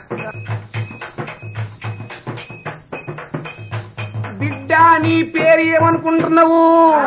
బిడ్డ నీ పేరు ఏమనుకుంటున్నావు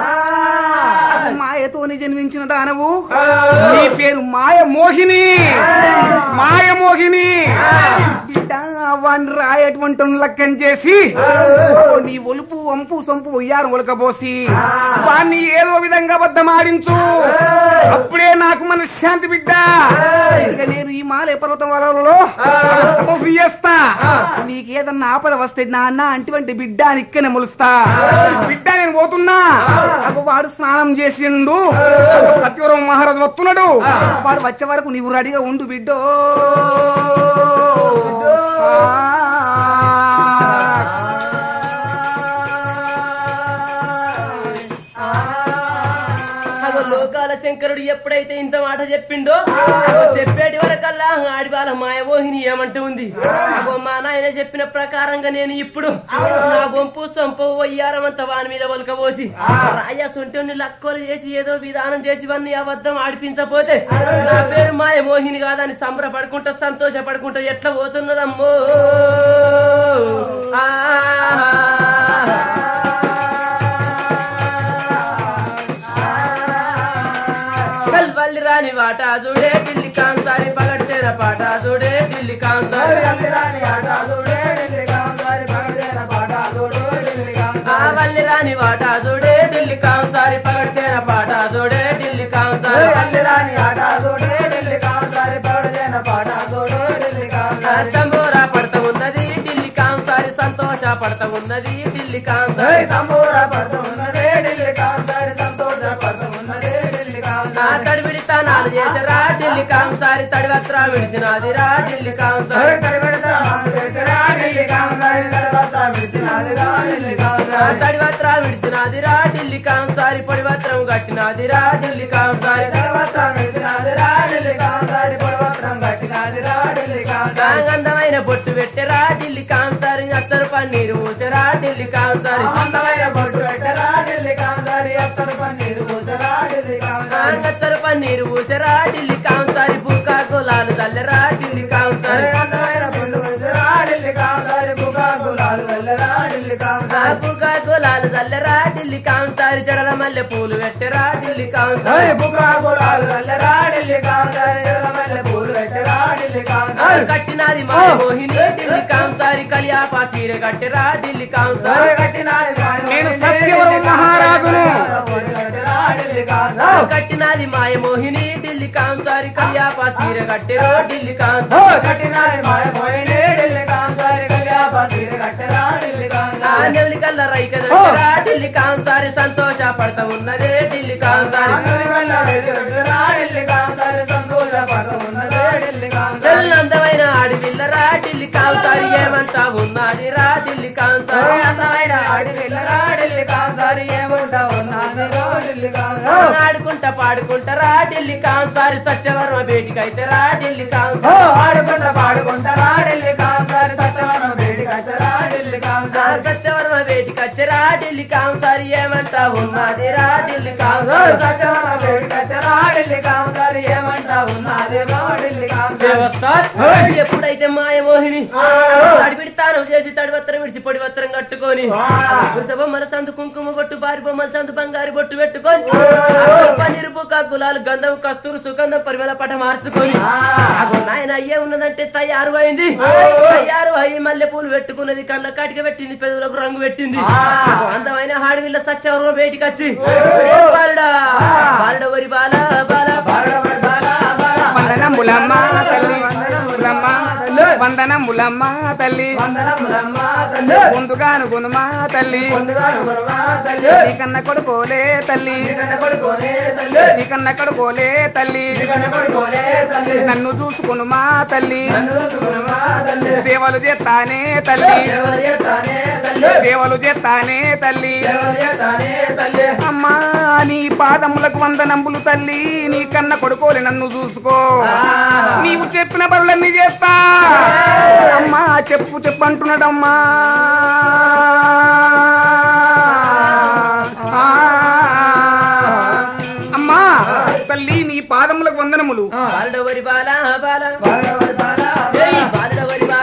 మాయతోని జన్మించిన దానవు నీ పేరు మాయ మోహిని మాయ మోహిని బిడ్డ వాడిని రాయటువంటి లక్కం చేసి నీ ఒలుపు వంపు సొంపు ఉయ్యారు ఒలకబోసి వాణ్ణి ఏదో విధంగా బద్దమాడించు అప్పుడే నాకు మనశ్శాంతి బిడ్డ ఇక నేను ఈ మాలే పర్వతం వలలో తపస్సు చేస్తా నీకేదన్నా ఆపద వస్తే నాన్న అటువంటి బిడ్డ అని ఇక్కనే మొలుస్తా బిడ్డ నేను పోతున్నా అప్పుడు వాడు స్నానం చేసిండు సత్యవరం మహారాజు వస్తున్నాడు వాడు వచ్చే వరకు నీవు రెడీగా ఉండు బిడ్డో అగో లోకాల శంకరుడు ఎప్పుడైతే ఇంత మాట చెప్పిండో అగో చెప్పేటి వరకల్లా ఆడి వాళ్ళ మాయమోహిని ఏమంటూ ఉంది అగో మా నాయన చెప్పిన ప్రకారంగా నేను ఇప్పుడు నా గొంపు సొంపు వయ్యారమంతా వాని మీద ఒలకబోసి రాజా సొంటి లక్కలు చేసి ఏదో విధానం చేసి ఇవన్నీ అబద్ధం ఆడిపించపోతే నా పేరు మాయమోహిని కాదని సంబరపడుకుంటా సంతోషపడుకుంటా ఎట్లా పోతున్నదమ్మో ఆ కల్వల్లి రాని వాటా చూడే ఢిల్లీ కాంసారి పగడితేన పాట చూడే ఢిల్లీ కాంసారి ఆ వల్లి రాని వాటా చూడే ఢిల్లీ కాంసారి పగడితేన పాట చూడే ఢిల్లీ కాంసారి ఆ సంబోరా పడతా ఉన్నది ఢిల్లీ కాంసారి సంతోష పడతా ఉన్నది ఢిల్లీ కాంసారి నా తడివిడి తానాలు చేసరా ఢిల్లీ కాంసారి తడివత్రా విడిచినది రా ఢిల్లీ కాంసారి నా తడివత్రా విడిచినది రా ఢిల్లీ కాంసారి పొడివత్రం కట్టినది రా ఢిల్లీ కాంసారి అందమైన బొట్టు పెట్టరా ఢిల్లీ కాంసారి అత్తరు పన్నీరు మూసరా ఢిల్లీ కాంసారి అత్తరు పన్నీరు ఊసరా ఢిల్లీ కాంసారి బుకా గులాలు తల్లరా ఢిల్లీ కాంసారి బుకా గులాలు తల్లరా ఢిల్లీ కాంసారి జడల మల్లె పూలు పెట్టరా ఢిల్లీ కాంసారి కట్టినది మా మోహిని ఢిల్లీ కాంసారి కళ్యాపా సీర కట్టరా ఢిల్లీ కాంసారి నేను సత్యవరం మహారాజును కట్టినది మాయ మోహిని ఢిల్లీ కాంసారి కళ్యాపా సీర కట్టెరో ఢిల్లీ కాంసారి ఆ నెవలి కల్ల రైక దగ్గర ఢిల్లీ కాంసారి సంతోష పడతా ఉన్నదే ఢిల్లీ కాంసారి అందమైన ఆడి పిల్లరా ఢిల్లీ కాంసారి ఏమంటా ఉన్నది రా ఢిల్లీ కాంసారి ఆడుకుంటా పాడుకుంటా రా ఢిల్లీ కాంసారి సత్యవర్మ బేటికైతే రా ఢిల్లీ కాంసారి ఆ సత్యవర్మ బేటికచ్చరా ఢిల్లీ కాంసారి ఏమంటా ఉన్నది రా ఢిల్లీ కాంసారి వ్యవస్థ ఎప్పుడైతే మాయమోహిని తడిపిడితానం చేసి తడివత్తరం విడిచి పొడివత్తరం కట్టుకొని బొమ్మల సందు కుంకుమ బొట్టు బారి బొమ్మల సందు బంగారు బొట్టు పెట్టుకొని పన్నీరు బుక్క గులాలు గంధం కస్తూరు సుగంధం పరిమళ పట మార్చుకొని అగో నాయన అయ్యే ఉన్నదంటే తయారు అయింది తయారు అయ్యి మల్లె పూలు పెట్టుకున్నది కళ్ళ కాటిక పెట్టింది పెదవులకు రంగు పెట్టింది అగో అందమైన హాడివిల్ల సత్యవరం బయటికి వచ్చి బాలుడా బాలుడ వరి బాల బాల వందనములమ్మ తల్లి వందనములమ్మ వందనములమ్మ తల్లి ముందుగాను గునుమా తల్లి నీ కన్న కొడుకోలే తల్లి నీ కన్న కొడుకోలే తల్లి నన్ను చూసుకునుమా తల్లి సేవలు చేస్తానే తల్లి సేవలు చేస్తానే తల్లి అమ్మా నీ పాదములకు వందనంబులు తల్లి నీ కన్న కొడుకోలే నన్ను చూసుకో నీవు చెప్పిన పనులన్నీ చేస్తా అమ్మా చెప్పు చెప్పు అంటున్నాడమ్మా ఆ, అమ్మా తల్లి నీ పాదములకు వందనములు బాలుడ వరి బాల బాల ఏయ్ బాలుడ వరి బాల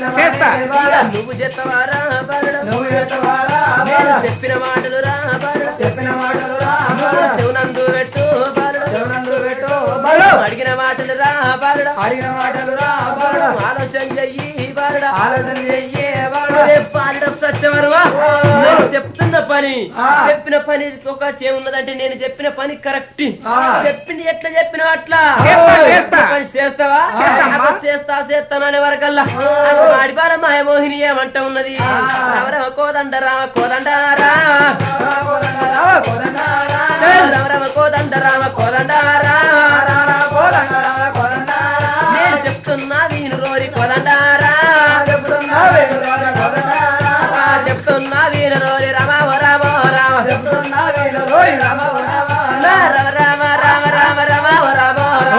చేస్తా ఇక నువ్వు చేస్తావారా బాలుడా నేను చెప్పిన మాటలు రా బాలుడా నువ్వు శివనందు పెట్టు బాలుడా అడిగిన మాటలు రా బాలుడా ఆలోచన చెయ్యి బాలుడా ఒరే బాలుడా సత్యవరమా నేను చెప్తున్న పని చెప్పిన పని ఒక చేమున్నదంటే నేను చెప్పిన పని కరెక్ట్ చెప్పింది ఎట్లా చెప్పిన అట్లా చేస్తా, చేస్తా. పని చేస్తావా చేస్తామ్మా. అగో చేస్తా చేస్తాననే వరకల్లా ఆడిపార మాయమోహిని ఏమంట ఉన్నది రవరవ కోదండ రామ కోదండ రా రవరవ కోదండ రామ కోదండ రా నేను చెప్తున్నా వీను రోరి కోదండ రా చెప్తున్నా వీను రోరి రమ రామ రామ రామ రామ రామ రామ రామ రామ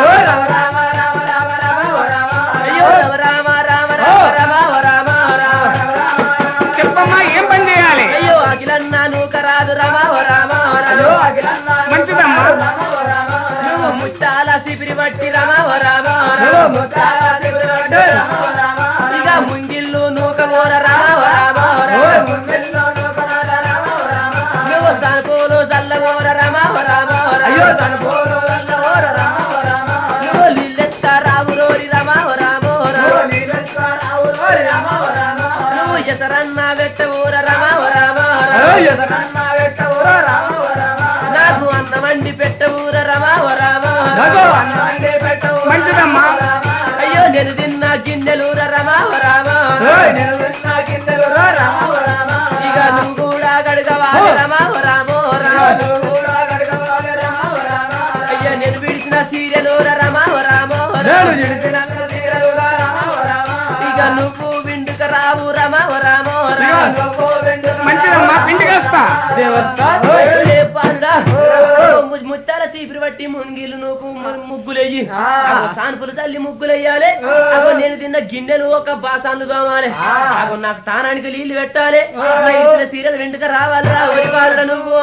అయ్యో రామ రామ రామ రామ రామ రామ చెప్పమ్మా ఏం పని చేయాలి అయ్యో అఖిలన్న నూకరాదు రామ రామ రామ మంచిదమ్మా నువ్వు ముత్తాల సిపిరి బట్టి రామ రామ ఇక ముంగిల్లు నూకమోర రామ రామ నువ్వు సనుకోలు చల్లమోర రామ రామ నువ్వు లిల్లెత్త రావు రోరి రామ రామ నువ్వు ఎసరన్న వెట్ట ఊర రామ రామ నాకు అందమండి పెట్ట ఊర రామ రామ మంచిదమ్మా అయ్యో నేను తిన్న గిన్నెలూర రామ రామ ఇక నువ్వు కూడా గడగవాలి రామ రామ అయ్యో నేను విడిచిన సీరియలూర రామ రామ ఇక నువ్వు విండుక రావు రామ రామ మంచిదమ్మా పిండికి వస్తా ముత్తాల చీపిరి బట్టి మునిగిలు నువ్వు ము- ముగ్గులెయ్యి అగో సానుపులు చల్లి ముగ్గులెయ్యాలి అగో నేను తిన్న గిన్నెలు ఒక బాసాన్లు తోమాలి అగో నాకు తానానికి నీళ్లు పెట్టాలి నా ఇచ్చిన సీరియల్ వెంటుక రావాలి రా ఒరి వాళ్ళు నువ్వు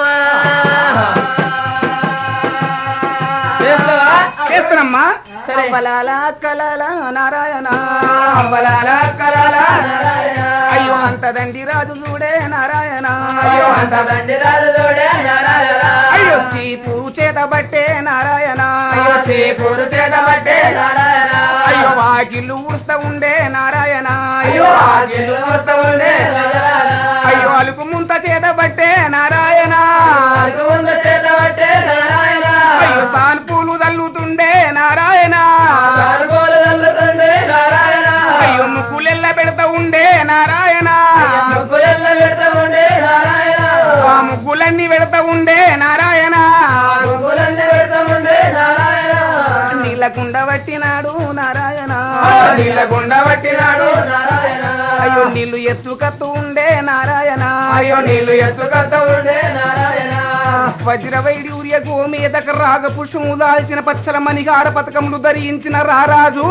చేస్తావా? చేస్తానమ్మా సరే. బలాల కలాల నారాయణ బలాల కలాల నారాయణ అయ్యో అంత దండి రాజు చూడే నారాయణ అయ్యో అంత దండి రాజు తోడే నారాయణ. అయ్యో చీపు చేత బట్టే నారాయణ అయ్యో చీపురు చేత పట్టే నారాయణ. అయ్యో వాకిళ్ళు ఊడుస్తా ఉండే నారాయణ అయ్యో ఆగిలు వస్తా ఉండే నారాయణ. అయ్యో అలుపు ముంత చేత బట్టే నారాయణ అలుగు ముందు చేత పట్టే నారాయణ. అయ్యో సాన్పూలు తల్లుతుండే నారాయణ కారుగోలు చల్లుతుండే నారాయణ. అయ్యో ముక్కులెల్ల పెడతా ఉండే నారాయణ ముగ్గులెల్ల పెడతా ఉండే నారాయణ. ఆ ముగ్గులన్నీ పెడతా ఉండే నారాయణ ముగ్గులన్నీ పెడతా ఉండే నారాయణ. నీళ్ళకుండ పట్టినాడు నారాయణ నీలగుండ పట్టినాడు నారాయణ. అయ్యో నీళ్లు ఎత్తుకత్తు ఉండే నారాయణ అయ్యో నీళ్లు ఎత్తుకత్త ఉండే నారాయణ. వజ్ర వైడూర్య గోమేదక రాగ పుష్పము దాల్చిన పచ్చల మణిగార పథకములు ధరించిన రారాజు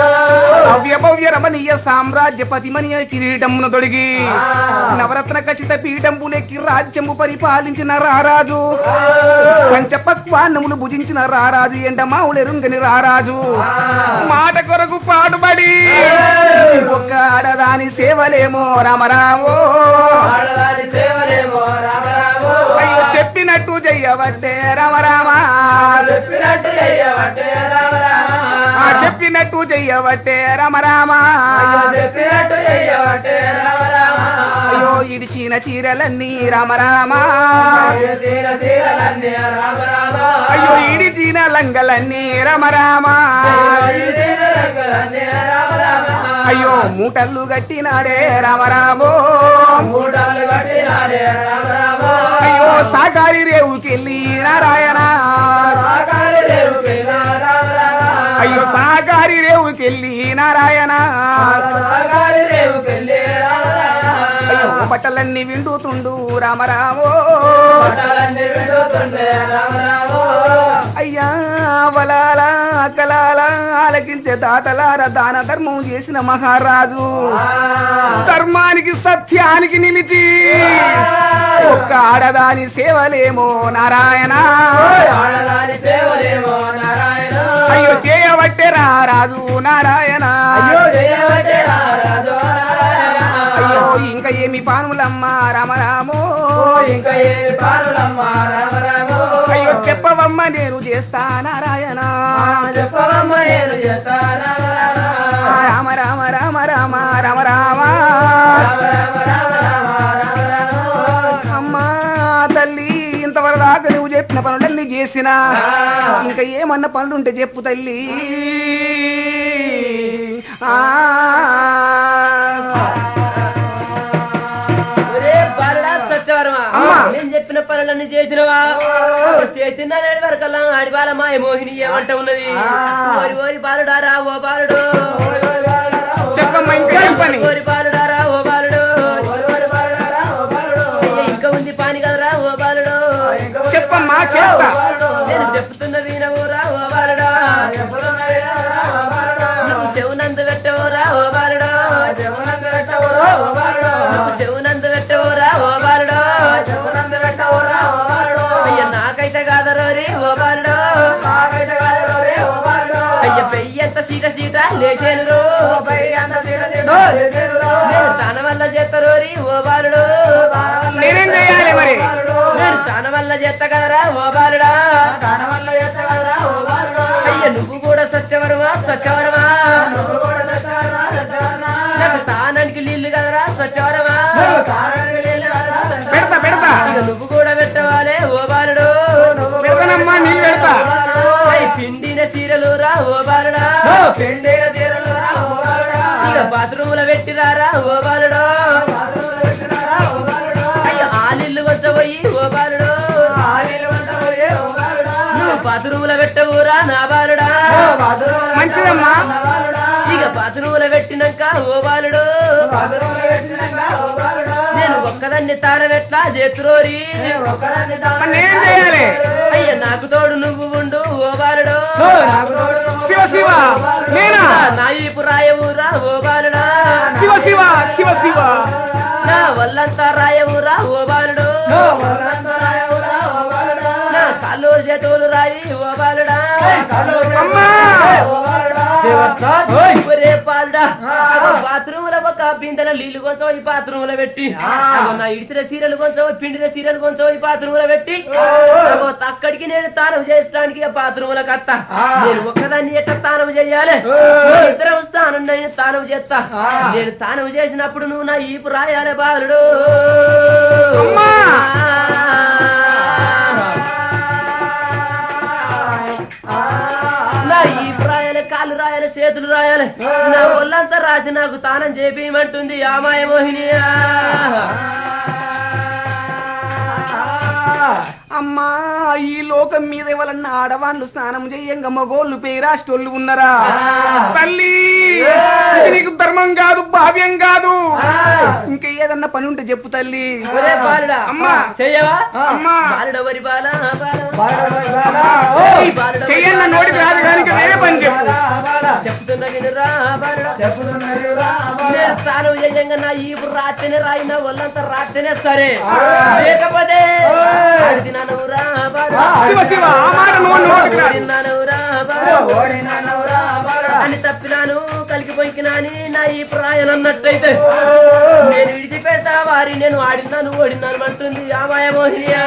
భవ్య భవ్య రమణీయ సామ్రాజ్య పతిమణియ కిరీటమును తొడిగి నవరత్న ఖచ్చిత పీఠంబులెక్కి రాజ్యము పరిపాలించిన రారాజు పంచపక్వాన్నములు భుజించిన రారాజు ఎండమావులెరుంగని రారాజు మాట కొరకు పాటుపడి ఒక్క ఆడదాని సేవలేమో రామరామో ఆడవారి సేవలేమో రామరామో. అయ్యో చెప్పినట్టు చెయ్యవట్టే రామరామా చెప్పినట్టు చెయ్యబట్టే రామరామ. ఆ చెప్పినట్టు చెయ్యవట్టే రామరామా చెప్పినట్టు చెయ్యబట్టే రామరామ. అయ్యో ఇడిచిన చీరలన్నీ రామరామా తీర తీరలన్నీ రామరామ. అయ్యో ఇడిచిన లంగలన్నీ రామరామా ఈ తీర రంగులన్నీ రామరామ. అయ్యో మూటలు గట్టినాడే రామరామో మూటలు కట్టినాడే రామరామ. అయ్యో సాకారి రేవుకెళ్ళి నారాయణ ఆకారి రేవు పిల్ల రామరామ. అయ్యో సాకారి రేవుకెళ్ళి నారాయణ ఆకారి రేవు పిల్లి రామరామ. అయ్యో బట్టలన్నీ విండుతుండు రామరామో పట్టాలన్నీ విడుతుండే రామరామ. అయ్యా వలాల కలాల ఆలకించే దాతలార దాన ధర్మం చేసిన మహారాజు ధర్మానికి సత్యానికి నిలిచి ఒక్క ఆడదాని సేవలేమో నారాయణ ఆడదాని సేవలేమో నారాయణ. అయ్యో చేయబట్టే రారాజు నారాయణ అయ్యో జయవటే రారాజు నారాయణ. ఇంకా ఏమి పానులమ్మ రామ రామో ఇంకా ఏ పాలులమ్మ రామ రామో అయ్యో చెప్పవమ్మ నేను చేస్తా నారాయణ చెప్పవమ్మ నేను చేస్తా రామ రామ రామ రామ రామ రామ రామ రామ రామ రామ రామ రామ రామ అమ్మా తల్లి ఇంతవరకు దాకా నువ్వు చెప్పిన పనులన్నీ చేసిన ఇంకా ఏమన్నా పనులుంటే చెప్పు తల్లి ఆ ఒరే బాలుడా సత్యవరమా అమ్మా. నేను చెప్పిన పనులన్నీ చేసినవా చేసిన నేటి వరకల్లా ఆడిబాల మాయ మోహిని ఏమంట ఉన్నది ఓరి ఓరి బాలుడా రా ఓ బాలుడు చెప్పమ్మా ఇంకా ఏం పని ఓరి బాలుడా రా ఓ బాలుడు అయ్య, ఇంకా ఉంది పాని కదరా ఓ బాలుడు చెప్పమ్మా చేస్తా నేను చెప్తున్న వీణవురా ఓ బాలుడా నువ్వు చెవునందు పెట్టవురా ఓ బాలుడు నువ్వు చెవునందు పెట్టవురా ఓ బాలుడు అయ్య నాకైతే కాదరోరి ఓ బాలుడు అయ్య పెయ్యంత సీట సీట లేచేను రో. నేను తన వల్ల చేస్తారోరి ఓ బాలుడు నేనేం చేయాలి మరి నేను తన వల్ల చేస్తా కదరా ఓ బాలుడా అయ్య నువ్వు కూడా సత్యవరమా సత్యవరమా నాకు తానానికి నీళ్లు కదరా సత్యవరమా పెడతా పెడతా ఇక నువ్వు కూడా పెట్టవాలే ఓ బాలుడు పెడతానమ్మా నీళ్ళు పెడతా అయ్ పిండిన చీరలు రా ఓ బాలుడా ఇక బాత్రూముల పెట్టిరారా ఓ బాలుడు అయ్యో ఆలిల్లు వచ్చబోయి ఓ బాలుడు నువ్వు బాత్రూముల పెట్టవురా నా బాలుడా మంచిదమ్మా ఇక బాత్రూముల పెట్టినాక ఓ బాలుడు నేను ఒక్కదాన్ని తారనెట్లా చేతురోరి మరి నేనేం చేయాలి అయ్య నాకు తోడు నువ్వు ఉండు ఓ బాలుడు శివ శివ నేనా నా ఈపు రాయవురా ఓ బాలుడా శివ శివ శివ శివ నా వల్లంతా రాయవురా ఓ బాలుడు నా కాళ్ళు చేతులు రాయి ఓ బాలుడా అమ్మా ఒరే పాలుడా బాత్రూమ్ లో ఒక బిందెల నీళ్లు కొంచెం ఈ బాత్రూమ్ లో పెట్టి అగో నా ఇడిసిన సీరియల్ కొంచెం పిండిన సీరియల్ కొంచెం ఈ బాత్రూమ్ లో పెట్టి అగో అక్కడికి నేను తానం చేయడానికి ఆ బాత్రూమ్ లో కత్త నేను ఒక్కదాన్ని ఎట్లా తానం చేయాలి మన ఇద్దరం స్థానం నేను తానం చేస్తా నేను తానం చేసినప్పుడు నువ్వు నా ఈపు రాయాలి బాలుడు అమ్మా! నా ఈ రాయాలి కాళ్ళు రాయాలి చేతులు రాయాలి నా ఒళ్ళంతా రాసి నాకు తానం చేపియమంటుంది ఆ మాయ మోహిని అమ్మా ఈ లోకం మీద ఎవరన్నా ఆడవాళ్ళు స్నానం చేయంగా మగోళ్ళు పేరాష్టోళ్ళు ఉన్నారా తల్లి ఇది నీకు ధర్మం కాదు భావ్యం కాదు ఇంకా ఏదన్నా పని ఉంటే చెప్పు తల్లి ఒరే బాలుడా అమ్మా. చెయ్యవా అమ్మా బాలుడ వరి బాల ఏయ్, చెయ్యన్న నోటికి రాదు కానీ ఇంకా వేరే పని చెప్పు చెప్తున్నా వినురా బాలుడా నేను స్నానం చేయంగా నా ఈ రాత్రినే రాయి నా ఒళ్ళంతా రాత్రినే సరే లేకపోతే ఆడిదినానవురా బాలుడా. శివ శివ ఆ మాట నువ్వు నోటికి రాదు ఓడినానవురా బాలుడా. అని తప్పినాను కలిగి పొంకినాని నా ఈ ప్రాయం అన్నట్టయితే నేను విడిచిపెడతా వారి నేను ఆడినాను ఓడినాను అంటుంది ఆ మాయ మోహినియా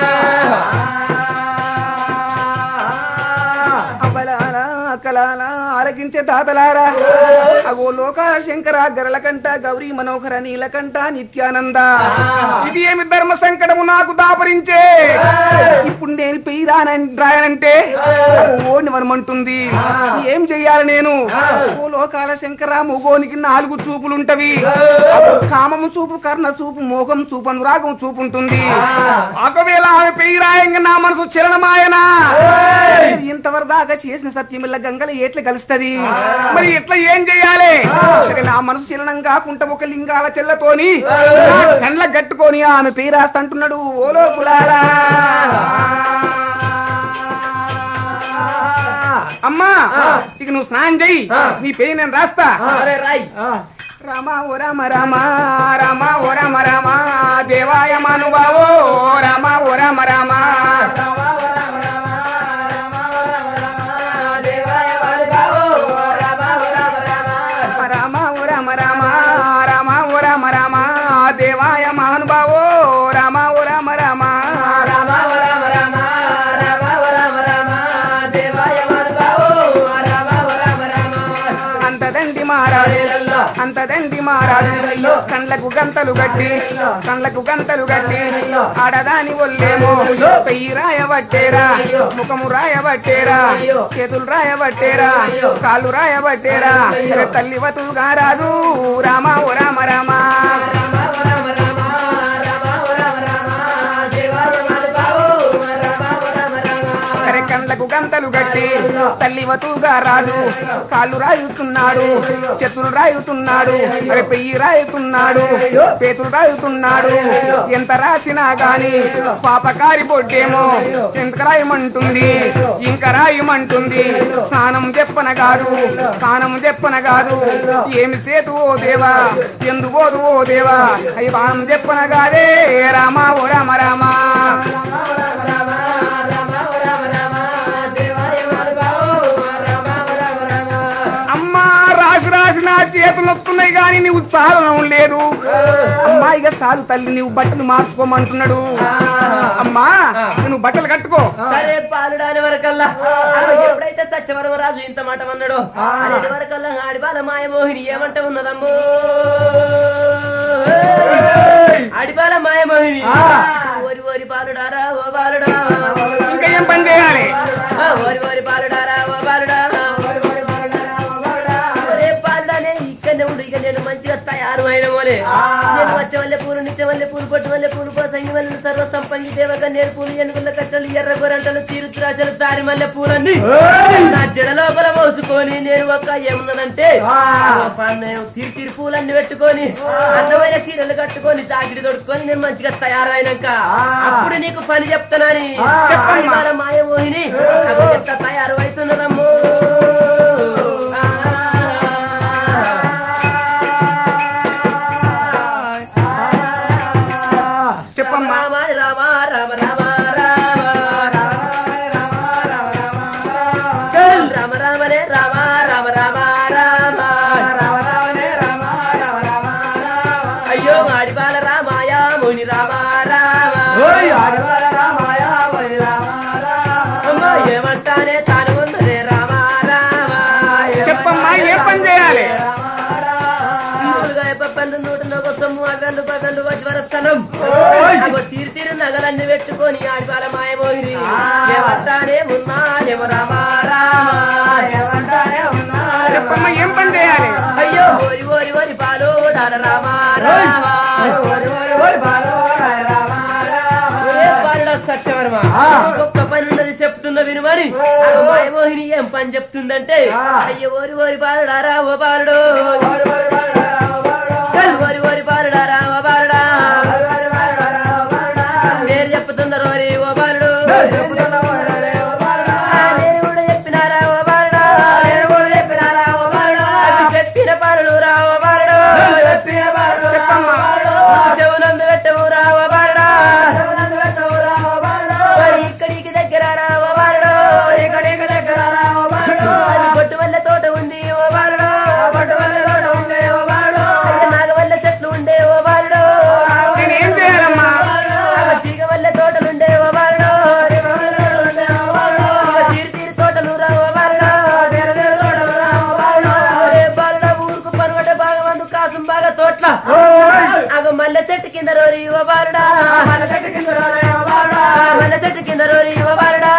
అవ్వలారా అక్కలారా ఆలకించే తాతలారా అగో లోక శంకర గరళకంట గౌరీ మనోహర నీలకంట నిత్యానంద ఇది ఏమి ధర్మ సంకటము నాకు దాపరించే ఇప్పుడు నేను పెయ్యి రానని రాయనంటే ఓని వరమంటుంది ఏం చెయ్యాలి నేను ఓ లోకాల శంకర మొగోనికి నాలుగు చూపులుంటవి కామము చూపు కర్ణ చూపు మోహం చూపు అనురాగం చూపు ఉంటుంది ఒకవేళ ఆమె పెయ్యి రాయంగా నా మనసు చలనమాయనా ఇంతవరకు దాకా చేసిన సత్యమిల్ల గంగల ఎట్లా కలుస్తది మరి ఎట్లా ఏం చెయ్యాలి సరే, నా మనసు చలనం కాకుండా ఒక లింగాల చెల్లతోని నా కండ్ల కట్టుకొని ఆమె పేరాస్త అంటున్నాడు ఓలో కులాలా అమ్మా ఇక నువ్వు స్నానం చెయ్యి నీ పేరు నేను రాస్తా అరే రాయ్ రామ ఓ రామ రామ రామ ఓ రామ రామ దేవాయ మానుభావో రామ ఓ రామ రామ రామ ఓ రామ రామ రామ ఓ రామ రామ అంత దండి మారాడు కండ్లకు గంతలు గట్టి కండ్లకు గంతలు గట్టి ఆడదాని ఒళ్ళేమో పెయ్యి రాయబట్టేరా ముఖము రాయబట్టేరా చేతులు రాయబట్టేరా కాళ్ళు రాయబట్టేరా అరే తల్లి వతులుగా రాదు రామ ఓ రామ రామ అరే కండ్లకు గంతలు గట్టి తల్లి వతుగా రాదు కాళ్ళు రాయుతున్నాడు చేతులు రాయుతున్నాడు అరే పెయ్యి రాయుతున్నాడు పేతులు రాయుతున్నాడు ఎంత రాసినా గాని పాపకారి బొడ్డేమో ఎంత రాయమంటుంది ఇంకా రాయమంటుంది స్నానం చెప్పన కాదు స్నానం చెప్పన కాదు ఏమి సేతు ఓ దేవా ఎందు పోదు ఓ దేవా అయ్యి బాణం చెప్పన కాదే రామా ఓ రామ రామా అమ్మా రాసి రాసి నా చేతులు వస్తున్నాయి కానీ నీవు చాలనం లేదు అమ్మా ఇక చాలు తల్లి నీవు బట్టలు మార్చుకోమంటున్నాడు అమ్మా నువ్వు బట్టలు కట్టుకో సరే పాలుడాని వరకల్లా అగో ఎప్పుడైతే సత్యవరమరాజు ఇంత మాట అన్నాడో అది వరకల్లా ఆడిపాల మాయమోహిని ఏమంట ఉన్నదమ్మో ఆడిపాల మాయమోహిని ఓరి ఓరి పాలుడారా ఓ బాలుడా ఇంకా ఏం పని చేయాలి ఆ, ఓరి ఓరి పాలుడారా ఓ బాలుడా ఒరే పాలుడానే ఇక్కడనే ఉండు ఇక నేను మంచిగా తయారు అయిన మోలే నేను వచ్చే వల్లే పూలు నిత్య వల్లే పూలు పొట్టు వల్లే పూలు పోసంగి వల్ల సర్వ సంపంగి దేవక నేరు పూలు ఎనుగుల కట్టలు ఎర్ర గొరంటలు తీరుతురాజలు తారి మల్లె పూలన్నీ నా జడ లోపల మోసుకొని నేను ఒక ఏమున్నదంటే నేను తిరి తిరి పూలన్నీ పెట్టుకొని అందమైన చీరలు కట్టుకొని చాకిరి తొడుక్కొని నేను మంచిగా తయారైనాక అప్పుడు నీకు పని చెప్తానని చెప్పమ్మా. చెప్పాలి మాయమోహిని అగో ఎంత తయారు అవుతున్నదమ్మో చెప్పమ్మా రామ రామ రామ రామ రామ చల్ రామ రామనే రామ రామ రామ రామ అయ్యో ఆడిపాల రామాయ ముని రామ రామ అమ్మ ఏమంటానే తాను ఉందనే రామ రామ చెప్పమ్మా ఏ పని చేయాలి ముందుగా పప్పండు నూట నొక సొమ్ము అగండు పగండు వజ్వరస్థనం అగో తీరు తీరు నగలన్నీ పెట్టుకొని ఆడిపాల మాయమోహిని ఏమంటానే ఉన్నానేమో రామ రామ చెప్పమ్మా ఏం పని చేయాలి అయ్యో ఓరి ఓరి ఓరి పాలు రామ రామ రామ ఒరే బాలుడా సత్యవర్మ గొప్ప పని ఉన్నది చెప్తున్న వినుమని అగో మాయమోహిని ఏం పని చెప్తుందంటే అయ్యో ఓరి ఓరి బాలుడారా ఓ బాలుడు చల్ ఓరి ఓరి బాలుడారా ఓ బాలుడా నేను చెప్తున్నా రోరి ఓ బాలుడు ఆ, నేను కూడా చెప్పినారా ఓ బాలుడా అది చెప్పిన బాలుడు రా ఓ బాలుడు చెవునందు పెట్టవు రా ఓ బాలుడా మరి ఇక్కడికి దగ్గర రా ఓ బాలుడు అది బొట్టు వల్ల తోట ఉంది ఓ బాలుడు అది నాగవల్ల చెట్లు ఉండే ఓ బాలుడు నేను ఏం చేయాలమ్మా ఆ తీగ వల్ల తోటలుండే ఓ బాలుడు ఇక తీరు తీరు తోటలు రా ఓ బాలుడు ఒరే బాలుడా ఊరుకు పనుగొట్ట బాగా మందు కాసం బాగా తోట్ల అగ మల్లె చెట్టు కింద రోరి ఓ బాలుడా మల్లె చెట్టు కింద రోరి ఓ బాలుడా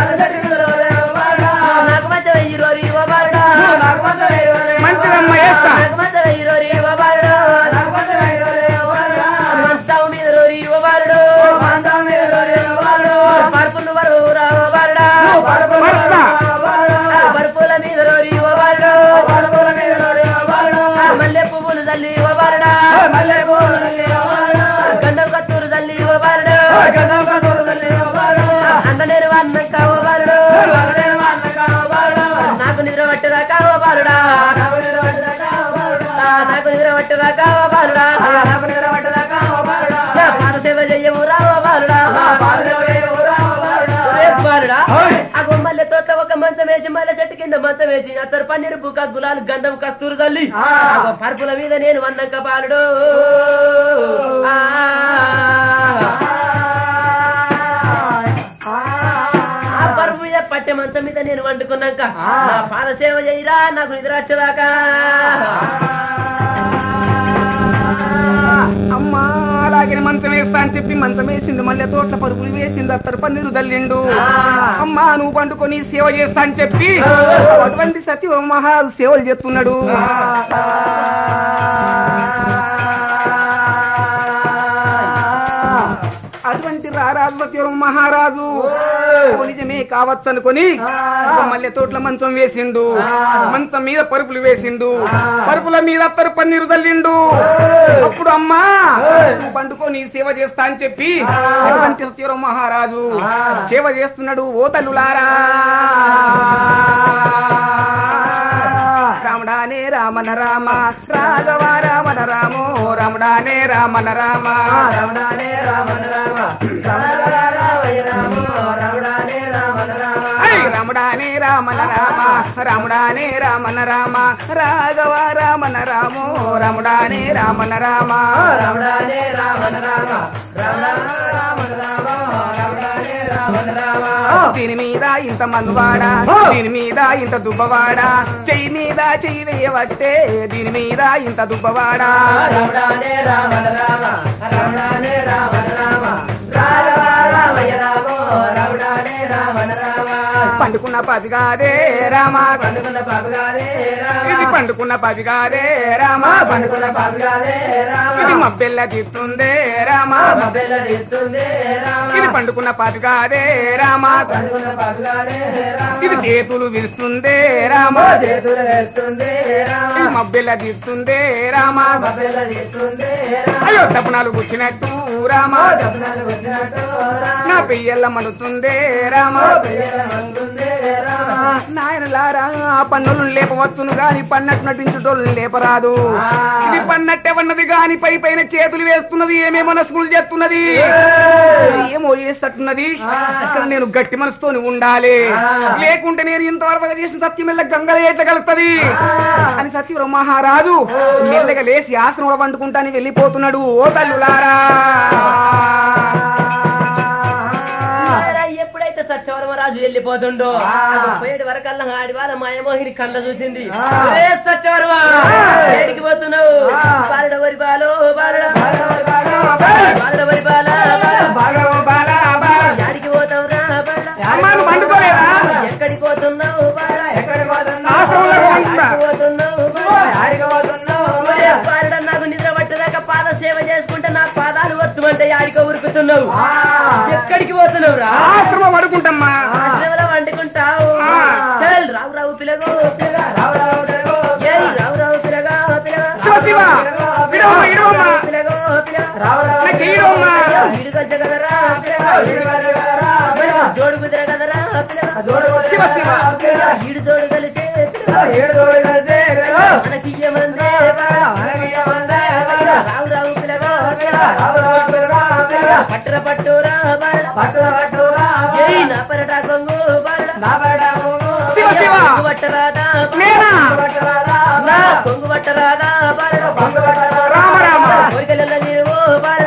నాకు మధ్య వెయ్యి రోరి ఓ బాలుడా మంచిదమ్మా వేస్తా నాకు మధ్య వెయ్యి రోరి ఓ బాలుడు మంచావు మీద రోరి ఓ బాలుడు పరుపులు వరు రా ఓ బాలుడా వస్తా పరుపుల మీద రోరి ఓ బాలుడు మల్లె పువ్వులు తల్లి ఓ బాలుడా గంధం కత్తూరు తల్లి ఓ బాలుడు అందనేరు అన్నంక ఓ బాలుడు నాకు నిద్ర పట్టదాకా ఓ బాలుడా నాకు నిద్ర పట్టదాకా ఓ బాలుడా నా పాద సేవ చెయ్యము రా ఓ బాలుడా ఒరే బాలుడా ఆ గొమ్మల్లె తోట ఒక మంచం వేసి మల్లె చెట్టు కింద మంచం వేసి అచ్చరు పన్నీరు పుక్క గులాలు గంధం కస్తూరు చల్లి ఆ పరుపుల మీద నేను వన్నంక బాలుడు ఆ. ఆ పరుపు మీద పట్టె మంచం మీద నేను వండుకున్నాక నా పాద సేవ చేయిరా నాకు నిద్ర వచ్చేదాకా తాకిన మంచం వేస్తా అని చెప్పి మంచం వేసిండు మళ్ళీ తోట్ల పరుపులు వేసిండు అత్తరు పన్నీరు తల్లిండు అమ్మా నువ్వు పండుకొని సేవ చేస్తా అని చెప్పి అటువంటి సత్య మహా సేవలు చేస్తున్నాడు అటువంటి రారాజు సత్యవరం మహారాజు ఓ నిజమే కావచ్చు అనుకొని ఇక మల్లె తోట్ల మంచం వేసిండు మంచం మీద పరుపులు వేసిండు పరుపుల మీద అత్తరు పన్నీరు తల్లిండు అప్పుడు అమ్మా నువ్వు పండుకొని సేవ చేస్తా అని చెప్పి అటువంటి సత్యవరం మహారాజు సేవ చేస్తున్నాడు ఓ తల్లులారా రాముడానే రామన రామ రాఘవ రామన రామో రాముడానే రామన రామ రమణానే రామణ రామ రమణానే రామణ రామ ఐ రాముడానే రామన రామ రాముడానే రామన రామ రాఘవ రామన రామో రాముడానే రామన రామ రమణానే రామణ రామ రమణ రామణ రామ రమణానే రామణ రామ దీని మీద ఇంత మనువాడా దీని మీద ఇంత దుబ్బవాడా చెయ్యి మీద చెయ్యి వేయవట్టే దీని మీద ఇంత దుబ్బవాడా రమణానే రామణ రామ రమణానే రామణ రామ రాఘవ రామయ్య రామ రమణానే రామణ రామ పండుకున్న పదిగాదే రామా పండుకున్న పగులాలే రామ ఇది పండుకున్న పదిగాదే రామా పండుకున్న పగులాలే రామ ఇది మబ్బెల్ల తీస్తుందే రామా మబ్బెల్ల తీస్తుంది రామ ఇది పండుకున్న పదిగాదే రామా పండుకున్న పగులాలే రామ ఇది చేతులు విరుస్తుందే రామా చేతులు వేస్తుంది రామ ఇది మబ్బెల్ల తీస్తుందే రామా మబ్బెల్ల తీస్తుంది రామ అయ్యో తపనాలు కూర్చున్నట్టు రామా డబ్బునాలు వచ్చినట్టు రామ నా పెయ్యల్ల మనుతుందే రామా పెయ్యల మందుంది రామ నాయనలారా ఆ పన్నులు లేపవచ్చును గాని పన్నట్టు నటించుటోళ్ళు లేపరాదు ఇది పన్నట్టే ఉన్నది గాని పై పైన చేతులు వేస్తున్నది ఏమేమో నసుగులు చేస్తున్నది ఏమో చేస్తట్టున్నది అక్కడ నేను గట్టి మనసుతోని ఉండాలి లేకుంటే నేను ఇంతవరకు చేసిన సత్యమెల్ల గంగల ఎట్ల కలుగుతుంది అని సత్యవర మహారాజు మెల్లగా లేచి ఆసనంలో వండుకుంటాని వెళ్ళిపోతున్నాడు ఓ తల్లులారా ఆరా ఎప్పుడైతే సత్యవరమరాజు వెళ్ళిపోతుండో పోయేటి వరకల్లా ఆడి వాళ్ళ మాయమోహిని కళ్ళ చూసింది "ఏ సత్యవరమ ఏడికి పోతున్నావు బాలడ వరి బాలో బాలడ బాలడ వరి బాల బాగా బాగా బాగా. యాడికి పోతావు రా బాల అమ్మా, నువ్వు వండుకోలేదా? ఎక్కడికి పోతున్నావు బాల ఎక్కడికి పోతున్నావు ఆశ్రమంలో వండుతా. యాడికి పోతున్నావు బాల యాడికి పోతున్నావు ఒరే బాలడ నాకు నిద్ర పట్టదాకా పాద సేవ చేసుకుంటే నా పాదాలు వత్తుమంటే యాడికో ఉరుకుతున్నావు ఎక్కడికి పోతున్నావు రా ఆశ్రమం పడుకుంటమ్మా ఆశ్రమంలో వండుకుంటావు ఆ. చల్ రావు రావు పిలగో పిలగా రావు రావు పిలగో ఏయ్ రావు రావు పిలగా పిలగా శివ శివ విడవమ్మా విడవమ్మా పిలగో పిలగా రావు రావు నా చెయ్యడమ్మా వీడు గజ్జ కదరా పిలగా వీడు గజ్జ కదరా పిలగా జోడు కుదిర కదరా పిలగా జోడు శివ శివ ఈడు జోడు కలిసే ఏడు జోడు కలిసే మనకి ఏమందే మనకి ఏమందే రావు రావు పిలగా పిలగా రావు రావు పిలగా పిలగా పట్టుర పట్టురా బాల పట్టుర పట్టురా ఏయ్ నా పరట కొంగు బాల నా పరట కొంగు శివ శివ కొంగు పట్టరాదా నేనా నా కొంగు పట్టరాదా బాల కొంగు పట్టరాదా రామ రామ కోరికలల్ల నీరువు బాల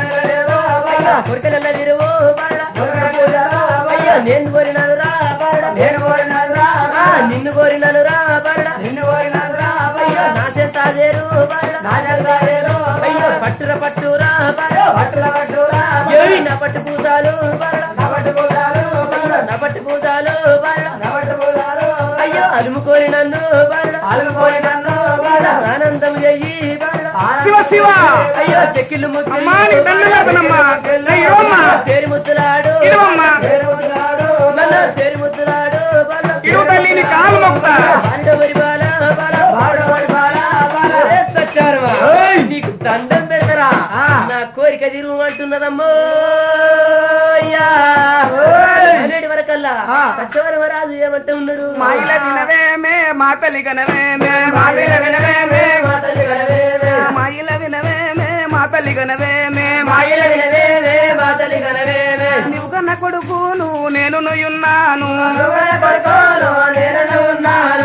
కోరికలల్ల నీరువు బాల అయ్యో నేను కోరినాను రా బాల నేను కోరినాను రా నిన్ను కోరినాను రా బాల నిన్ను కోరినాను రా అయ్యో నా చేత లేరు బాల నా చేత లేరు అయ్యో పట్టుర పట్టురా బాల పట్టుర పట్టురా ఏయ్ నా పట్టు పూజాలు బాల నా పట్టు పూజాలు నా పట్టు పూజాలు బాల నా పట్టు పూజాలు అయ్యో అలుముకోరి నన్ను బాల అలుముకోరి నన్ను బాల ఆనందం చెయ్యి బాల శివ శివ అయ్యో చెక్కిళ్ళు ముద్దు అమ్మా నీ దండ వేదనమ్మా ఇడవమ్మా చేరి ముద్దులాడు ఇడవమ్మా చేరి ముద్దులాడు మన చేరి ముద్దులాడు బాల ఇరువు తల్లి నీ కాలు మొక్కుతా బాండవరి బాల బాల బాండవరి బాల బాల ఏ సచ్చారవా నీకు దండం పెడతారా నా కోరిక తీరు అంటున్నదమ్మో అయ్యా. అనేటి వరకల్లా సత్యవరమ రాజు ఏమంటే ఉన్నాడు మాయిల వినవేమే మా తల్లి గనవేమే మాయిల వినవేమే మా తల్లి గనవేమే, మాయిల వినవేమే మా తల్లి గనవేమే మాయల మాయిల వినవేమే, మా తల్లి గనవేమే. నీవు కన్న కొడుకును నేను నుయ్యున్నాను నువ్వే పడుకోను, నేను ఉన్నాను. పాల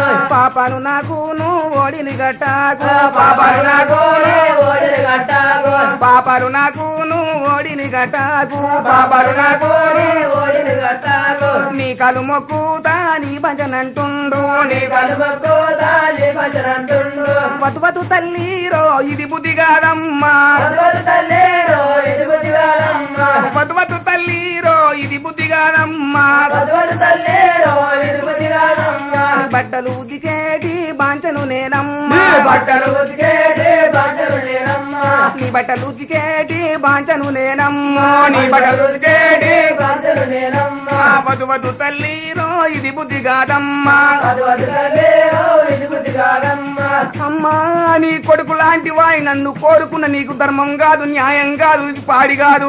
పాపాలు నాకు నువ్వు ఓడిని గట్టాకు పాపాలు నాకు నే ఓడిని గట్టాకు పాపాలు నాకు నువ్వు ఓడిని గట్టాకు పాపాలు నాకు నే ఓడిని గట్టాకు నీ కలు మొక్కుతా నీ భజనంటుండు నీ కలుమకు దాని భజనంటుండు వతు వతు తల్లిరో ఇది బుద్ధి కాదమ్మా భగవత్ తల్లేరో ఇది బుద్ధిగాలమ్మ వతు వతు తల్లిరో ఇది బుద్ధి కాదమ్మా భగవత్ తల్లేరో ఇది బుద్ధిగాలమ్మ బట్టలు ఉదికేటి బాంచను నేనమ్మా నీ బట్టలు ఉతికేటి బట్టలు నేనమ్మ నీ బట్టలు ఉతికేటి బాంచను నేనమ్మా నీ బట్టలు ఉతికేటి బట్టలు నేనమ్మ వధు వధు తల్లిరో ఇది బుద్ధి కాదమ్మా భగవత్ తల్లేరో ఇది బుద్ధిగాలమ్మ అమ్మా నీ కొడుకు లాంటి వాయి నన్ను కోరుకున్న నీకు ధర్మం కాదు న్యాయం కాదు ఇది పాడి కాదు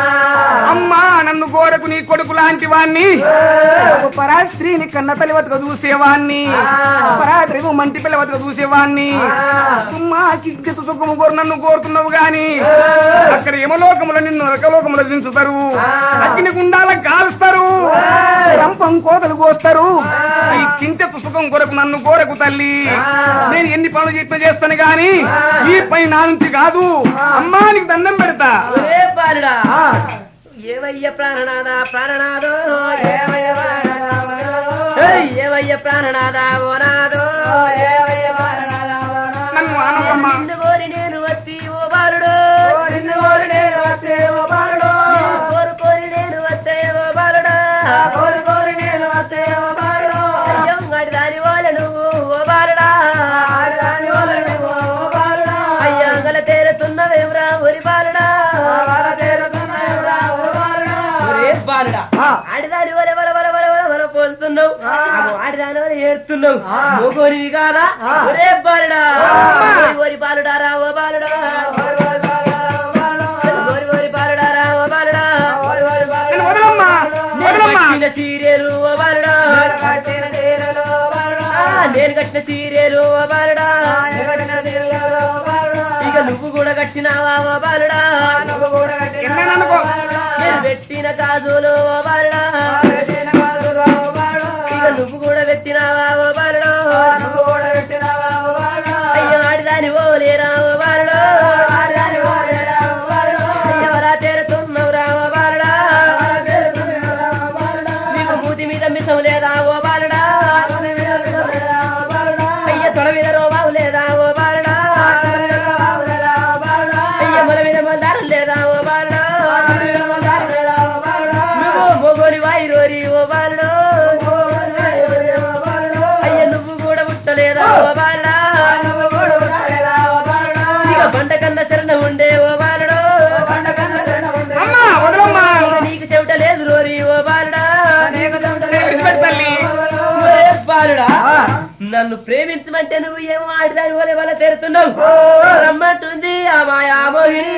అమ్మా నన్ను కోరకు నీ కొడుకు లాంటి వాణ్ణి ఒక పరా స్త్రీని కన్న తల్లి వతక చూసేవాణ్ణి పరాత్రి మంటి పిల్ల వతక చూసేవాణ్ణి అమ్మా కించెత సుఖము కోరు నన్ను కోరుతున్నావు గాని అక్కడ యమలోకములో నిన్ను నరకలోకములో దించుతారు అగ్ని గుండాల కాలుస్తారు రంపం కోతలు కోస్తారు ఈ కించెత్తు సుఖం కొరకు నన్ను కోరకు తల్లి నేను ఎన్ని పనులు చెప్పిన చేస్తాను గాని ఈ పని నా నుంచి కాదు అమ్మా నీకు దండం పెడతా ఒరే బాలుడా ఏవయ్య ప్రాణనాథ ప్రాణనాథో ఏవయ్య ప్రాణనాథో ఏయ్, ఏవయ్య ప్రాణనాథ ఓ నాథో ఏవయ్య ప్రాణనాథ ఓ నాథో. నన్ను అనవమ్మా నిన్ను కోరి నేను వచ్చి ఓ బాలుడు నిన్ను కోరి నేను వస్తే ఓ బాలుడు కోరు కోరి నేను వస్తే ఓ బాలుడా కోరి కోరి నేను వస్తే ఓ బాలుడు అయ్యో అడి దాని వాళ్ళ నువ్వు ఓ బాలుడా అడి దాని వాళ్ళ నువ్వు ఓ బాలుడా అయ్యా గల తేరుతున్నవేవురా ఒరి బాలుడా గల తేరుతున్నవేవురా ఓ బాలుడా ఒరే బాలుడా ఆడిదాని వల వల వల వల వల వల పోస్తున్నావు ఆడిదాని వల ఏడుతున్నావు మూకోనివి కాదా ఒరే బాలుడా ఓరి ఓరి బాలుడా రా ఓ బాలుడా ఓరి ఓరి బాలుడా రా ఓ బాలుడా నన్ను వదలమ్మా వదలమ్మా కట్టిన సీరియలు ఓ బాలుడా ఆ, నేను కట్టిన సీరియలు ఓ బాలుడా ఇక నువ్వు కూడా కట్టినావా ఓ బాలుడా ఎన్నైనా అనుకో నేను పెట్టిన గాజులు ఓ బాలుడా ఇక నువ్వు కూడా పెట్టినావా ఓ బాలుడు అయ్యో ఆడిదాని ఓ లేరా ఓ బాలుడు అయ్యో అలా తేరుతున్నావురా ఓ బాలుడా నీకు మూతి మీద మిసం లేదా ఓ బాలుడా అయ్య తొడ మీద రోబావు లేదా ఓ బాలుడా అయ్య మొల మీద మందారం లేదా ఓ బాలుడా నువ్వు మొగోని వాయి రోరి ఓ బాలుడు అయ్య నువ్వు కూడా పుట్టలేదా ఓ బాలుడా ఇక బండ కన్న శరణ ఉండే ఓ బాలుడు అమ్మా వదలమ్మా ఇక నీకు చెవిట లేదు రోరి ఓ బాలుడా విడిచిపెట్టు తల్లి ఒరే బాలుడా నన్ను ప్రేమించమంటే నువ్వు ఏమో ఆడిదాని వలె వల్ల తెరుతున్నావు రమ్మంటుంది ఆ మాయా మోహిని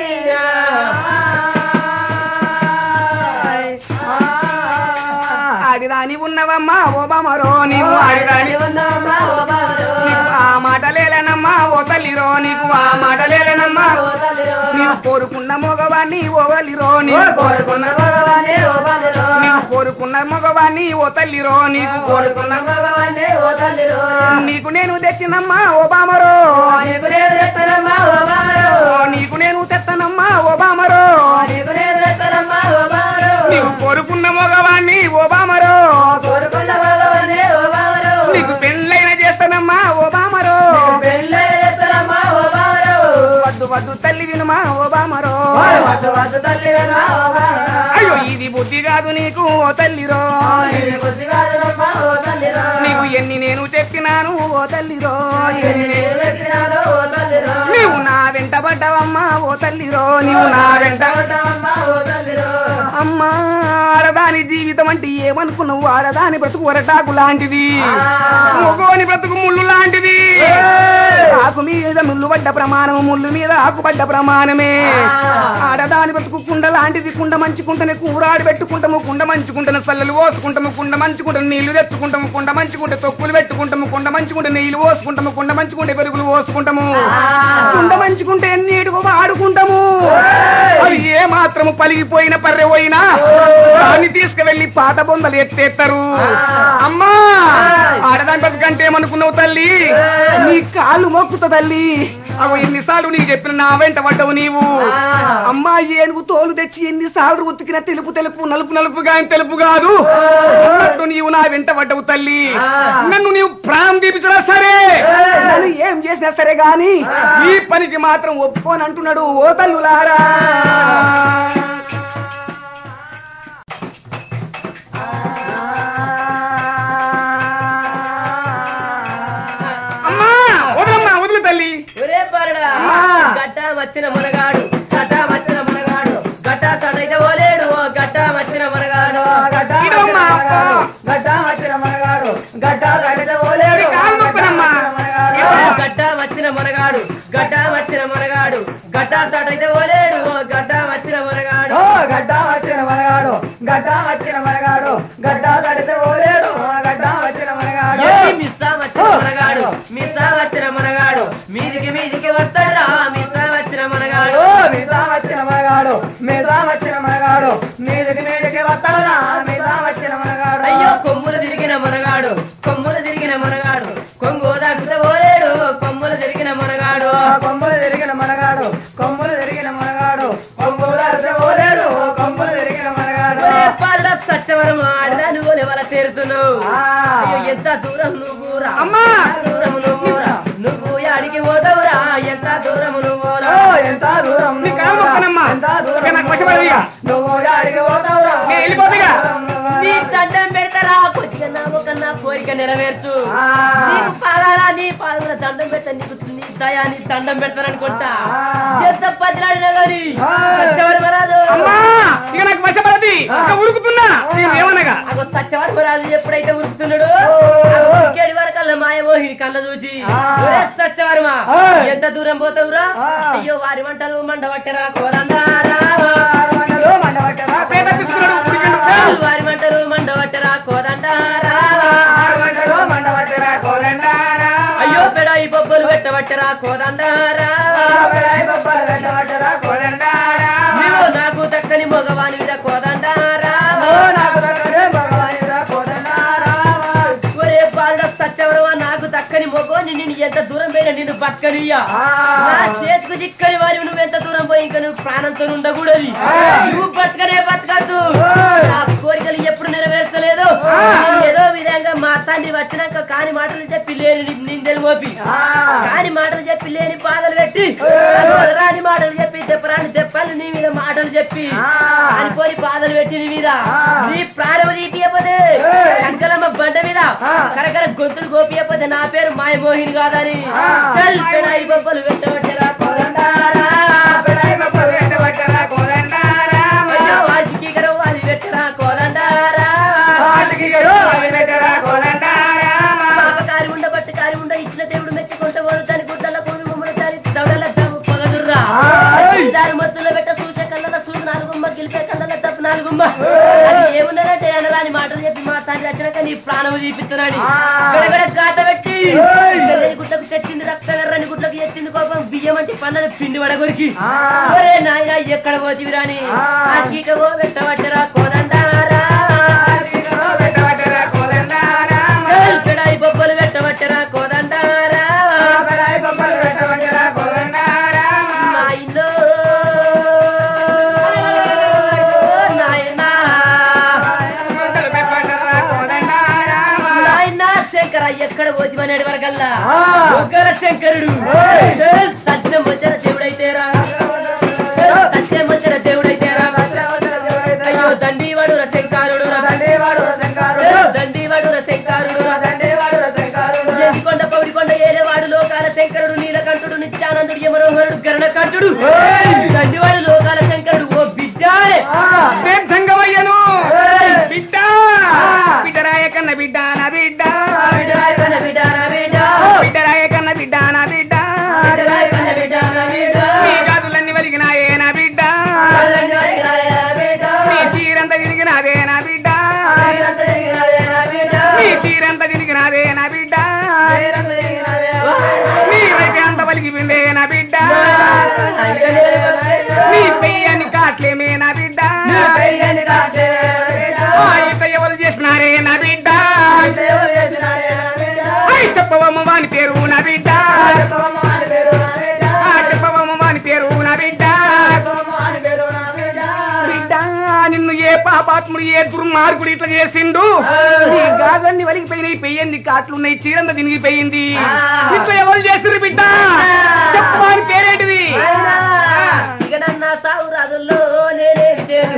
ఆడిరాని ఉన్నవమ్మా ఓ బామరో నీవు ఆడిరాని ఉన్నావమ్మా, ఓ బాలుడు. నీకు ఆ మాట లేలనమ్మా ఓ తల్లిరో నీకు ఆ మాట లేలనమ్మా ఓ తల్లిరో. నీవు కోరుకున్న మగవాణ్ణి ఓ వల్లిరో నీవు కోరుకున్న భగవానే ఓ బాలుడు. నీవు కోరుకున్న మగవాణ్ణి ఓ తల్లిరో నీకు కోరుకున్న భగవానే ఓ తల్లిరో. నీకు నేను తెచ్చినమ్మా ఓ బామరో నీకు నేను తెస్తానమ్మా, ఓ బాలుడు. నీకు నేను తెత్తనమ్మా ఓ బామరో నీకు నేను తెస్తానమ్మా, ఓ బాలుడు. నీవు కోరుకున్న మగవాణ్ణి ఓ బామరో కోరుకున్న భగవానే ఓ బాలుడు. నీకు పెళ్ళైన చేస్తానమ్మా ఓ బామరో పెళ్ళే చేస్తానమ్మా, ఓ బాలుడు. వద్దు వద్దు తల్లి వినుమా ఓ బామరో వద్దు వద్దు తల్లి వెనా, ఓ బాలుడు. అయ్యో ఇది బుద్ధి కాదు నీకు ఓ తల్లిరో నీకు బుద్ధి కాదురమ్మా, ఓ తల్లిరో. నీకు ఎన్ని నేను చెప్పినాను ఓ తల్లిరో ఎన్ని నేను- నేను పెట్టినాను, ఓ తల్లిరో. నీవు నా వెంట పడ్డావమ్మా ఓ తల్లిరో నీవు నా వెంట కొట్టవమ్మా, ఓ తల్లిరో. అమ్మా ఆడదాని జీవితం అంటే ఏమనుకున్నావు ఆడదాని బ్రతుకు వరటాకు లాంటిది మొగోని బ్రతుకు ముళ్ళు లాంటిది ఆకు మీద ముళ్ళు పడ్డ ప్రమాణము ముళ్ళు మీద ఆకు పడ్డ ప్రమాణమే ఆడదాని బ్రతుకు కుండ లాంటిది కుండ మంచుకుంటేనే కూరాడి పెట్టుకుంటాము కుండ మంచుకుంటేనే చల్లలు పోసుకుంటాము కుండ మంచుకుంటే నీళ్లు తెచ్చుకుంటాము కుండ మంచుకుంటే తొక్కులు పెట్టుకుంటాము కుండ మంచుకుంటే నీళ్లు పోసుకుంటాము కుండ మంచుకుంటే పెరుగులు పోసుకుంటాము కుండ మంచుకుంటే నీటికి వాడుకుంటాము అవి ఏ మాత్రము పలిగిపోయిన పర్రె పోయినా దాన్ని తీసుకువెళ్లి పాత బొందలు ఎత్తేస్తారు అమ్మా ఆడదాని బతుకంటే ఏమనుకున్నావు తల్లి నీ కాళ్ళు మొక్కుతా తల్లి అవు ఎన్నిసార్లు నీకు చెప్పిన నా వెంట పడ్డవు నీవు అమ్మా ఏనుగు తోలు తెచ్చి ఎన్నిసార్లు ఉతికిన తెలుపు తెలుపు నలుపు నలుపు గాని తెలుపు కాదు అన్నట్టు నీవు నా వెంట పడ్డవు తల్లి నన్ను నీవు ప్రాణం తీపించినా సరే నన్ను ఏం చేసినా సరే గాని ఈ పనికి మాత్రం ఒప్పుకోని అంటున్నాడు ఓ తల్లులారా అమ్మా వదలమ్మా వదిలి తల్లి ఒరే పారడా గట్ట వచ్చిన మునగాడు గట్ట వచ్చిన మునగాడు గట్ట సడైతే ఓలేడు ఓ గట్ట వచ్చిన మునగాడు ఇదమ్మా. గట్ట వచ్చిన మునగాడు గట్ట సడైతే ఓలేడు ఇది కాలు నొప్పునమ్మా. ఓ గట్ట వచ్చిన మునగాడు గట్ట వచ్చిన మునగాడు గట్ట సడైతే ఓలేడు ఓ గట్ట వచ్చిన మునగాడు గడ్డ వచ్చిన మనగాడు గడ్డ వచ్చిన మనగాడు గడ్డ కడితే ఓలేడు గడ్డ వచ్చిన మనగాడు ఏయ్ మిస్సా వచ్చిన మునగాడు మిస్సా వచ్చిన మునగాడు మీదికి మీదికి వస్తాడా మిస్సా వచ్చిన మునగాడు మిగతా వచ్చిన మనగాడు మిగతా వచ్చిన మనగాడు మీదికి మీదికి వస్తాడా మిగతా వచ్చిన మనగాడు అయ్యో కొమ్ములు తిరిగిన మునగాడు కొమ్ములు తిరిగిన మునగాడు కొంగు దాక్కుతే పోలేడు కొమ్ములు తిరిగిన మునగాడు కొమ్ములు తిరిగిన మనగాడు కొమ్ములు తిరిగిన మనగాడు కొమ్ములు కడితే ఓలేడు కొమ్ములు తిరిగిన మనగాడు ఒరే పాలన సత్యవరం ఆడదా నువ్వు ఎవర చేరుతున్నావు ఆ. అయ్యో ఎంత దూరం నువ్వు రా అమ్మా. ఎంత దూరం నువ్వు రా నువ్వు అడిగి పోతావురా ఎంత దూరం నువ్వు రా ఓ, ఎంత దూరం నీ కాలు మొక్కనమ్మా. ఎంత దూరం ఇక నాకు వశపడదు ఇక. నువ్వు అడిగి పోతావురా నేను వెళ్ళిపోతుగా. నీ దండం పెడతారా కొద్దిగా నా ఒక నా కోరిక నెరవేర్చు ఆ. నీకు పాదాలా నీ పాదాల దండం పెడతా నీకు నీ దయా నీ దండం పెడతాననుకుంటా ఆ. ఎంత పదిలాడినా గాని ఆ. సత్యవరమరాజు అమ్మా ఇక నాకు వశపడది ఇక ఉరుకుతున్నా నేను ఏమనగా అగో సత్యవరమరాజు ఎప్పుడైతే ఉరుకుతున్నాడు ఉరికేడి వరకల్లా మాయమోహిని కళ్ళ చూసి ఆ. ఒరే సత్యవర్మ ఆ. ఎంత దూరం పోతావురా ఆ. అయ్యో వారి మంటలు మండవట్టరా కోదండారా మండలు మండవట్టరా పేద పిస్తున్నాడు ఉరికిండు. వారి మంటలు మండవట్టరా కోదండారా మండలు మండవట్టరా కోలండారా అయ్యో పెడాయి బొబ్బలు పెట్టవట్టరా కోదండారా పెడాయి బొబ్బలు పెట్టవట్టరా కోలండారా నీవు నాకు దక్కని మగవాని మీద కోదండారా ఓ నాకు దగ్గరే భగవానుడా కోలండారా ఒరే బాలుడ సత్యవరమా నాకు దక్కని మొగోని నేను ఎంత దూరం పోయినా నిన్ను బతకనియ్యా నా చేతికి దిక్కని వారి నువ్వు ఎంత దూరం పోయి ఇంకా నువ్వు ప్రాణంతో ఉండకూడదు నువ్వు బతకనే బతకద్దు నా కోరికలు ఎప్పుడు నెరవేర్చలేదు నేను ఏదో విధంగా మా తండ్రి వచ్చినాక కాని మాటలు చెప్పి లేని నిందలు మోపి కాని మాటలు చెప్పి లేని బాధలు పెట్టి రాని మాటలు చెప్పి చెప్పరాని చెప్పాలి నీ మీద మాటలు చెప్పి అనుకోని బాధలు పెట్టి నీ మీద నీ ప్రాణం తీపియపోతే కంచలమ్మ బండ మీద కరకర గొంతులు గోపియపోతే నా పేరు మాయమోహిని కాదని చల్ పెడాయి బొబ్బలు పెట్టబట్టరా కోలండారా పెడాయి బొబ్బలు పెట్టవట్టరా కోలండారా అయ్యో వాటికి గరం అది పెట్టరా కోదండారా వాటికి గడు అవి పెట్టరా కోలండారా పాపకారి ఉండ బట్టి కారి ఉండ ఇచ్చిన దేవుడు మెచ్చుకుంటే వాడు దాని గుడ్డల కోడి ముమ్మడి దాని దవడల దమ్ము పగదుర్రా దాని మత్తులో పెట్ట చూసే కళ్ళ చూసి నాలుగుమ్మ గెలిపే కళ్ళ తప్పు నాలుగుమ్మ అది ఏమున్నదంటే అనరాని మాటలు చెప్పి మా తండ్రి వచ్చినాక నీ ప్రాణము తీపిస్తున్నాడు గడగడ గాట పెట్టి తెల్లని గుడ్లకు తెచ్చింది రక్త ఎర్రని గుడ్లకు ఎత్తింది కోపం బియ్యం అంటే పన్నని పిండి వడగొరికి ఒరే నాయన ఎక్కడ పోతివి రాని అక్కీక ఓ పెట్టవట్టరా కోదండారా పెట్టవట్టరా కోలండారా పెడాయి బొబ్బలు పెట్టవట్టరా కోదండారా పెడాయి బొబ్బలు పెట్టవట్టరా కోలండారా నాయనో నాయనా గుంటలు పెట్టవట్టరా కోదండారా. నాయనా శంకర ఎక్కడ పోతివనేడు వరకల్లా ఒక్కర శంకరుడు సత్యం వచ్చిన దేవుడైతేరా సత్యం వచ్చిన దేవుడైతేరా అయ్యో దండివాడు శంకారుడు దండివాడు శంకారుడు కొండ పౌడికొండ ఏలేవాడు లోకాల శంకరుడు నీలకంఠుడు నిత్యానందుడు యమనోహరుడు గరణకంఠుడు దండివాడు లోకాల శంకరుడు ఓ బిడ్డాయ్ నేను సంగమయ్యను బిడ్డ బిడ్డరాయ కన్న బిడ్డ నా బిడ్డ బిడ్డాయ్ కన్న బిడ్డ నా బిడ్డ బిడ్డరాయ కన్న బిడ్డ నా బిడ్డ బిడ్డాయ్ కన్న బిడ్డ నా బిడ్డ నీ గాజులన్నీ వలిగినాయే నా బిడ్డ దండివాడి రాయ నా బిడ్డ నీ చీరంతా తిరిగినాదే నా బిడ్డ నీ చీరంతా తిరిగినాదే నా బిడ్డ నీ వైపు అంత వలిగిపోయిందే నా బిడ్డ నీ పెయ్యని కాట్లేమే నా బిడ్డ చెప్పవమ్మ వాని పేరు నా బిడ్డ ఆ, చెప్పవమ్మ వాని పేరు నా బిడ్డ బిడ్డ నిన్ను ఏ పాపాత్ముడు ఏ దుర్మార్గుడు ఇట్లా చేసిండు నీ గాజన్ని వలిగిపోయినాయి పెయ్యింది కాట్లున్నాయి చీరంద తినిగిపోయింది ఇట్లా ఎవరు చేసిర్రు బిడ్డ చెప్పు వాని పేరేంటిది ఇక నన్న సాగు రాజుల్లో నేనే విజేడు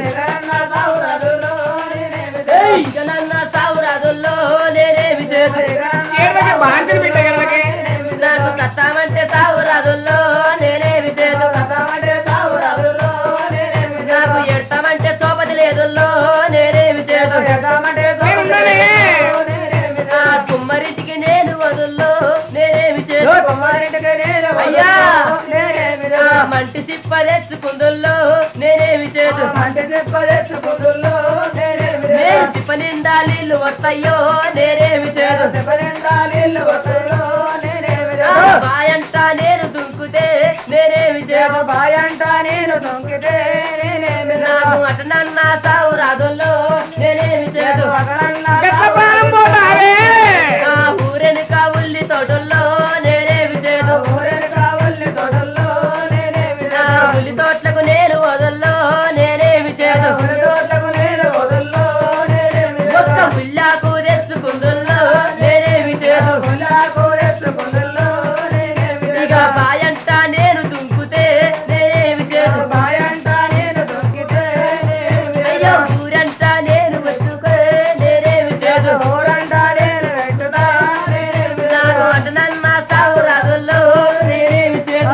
ఇక నన్న సాగు రాజుల్లో నేనే విజేడు ఏడవకే బాంచని బిడ్డ ఏడవకే నాకు సత్తామంటే సాగు రాజుల్లో నేనే విజేడు నాకు ఎడతామంటే సోపతి లేదుల్లో నేనే విజేడు నేనున్నానే. నా కుమ్మరింటికి నేను వదుల్లో నేనే విజేడు అయ్యా నా మంటి సిప్ప తెచ్చుకుందుల్లో నేనే విజేడు నేను సిప్ప నిండా నీళ్లు వస్తాయో నేనే విజేడు బాయంట నేను దుంకుతే నేనే విజేడు బాయంట నేను దొంగితే నేనేమి నాకు అటనన్న సావు రాదుల్లో నేనే విజేడు గట్ల ప్రాణం పోతారే నా ఊరెనుక ఉల్లి తోటల్లో నేనే విజేడు నా ఉల్లి తోటలకు నేను వదుల్లో నేనే విజేడు ఒక్క ఉల్లాకు తెచ్చుకుందుల్లో నేనే విజేడు ఇక బాయంట నేను దుంకుతే నేనే విజేడు అయ్యో ఊరంట నేను వచ్చుకే నేనే విజేడు నాకు అటనన్న సావు రాదుల్లో నేనే విజేడు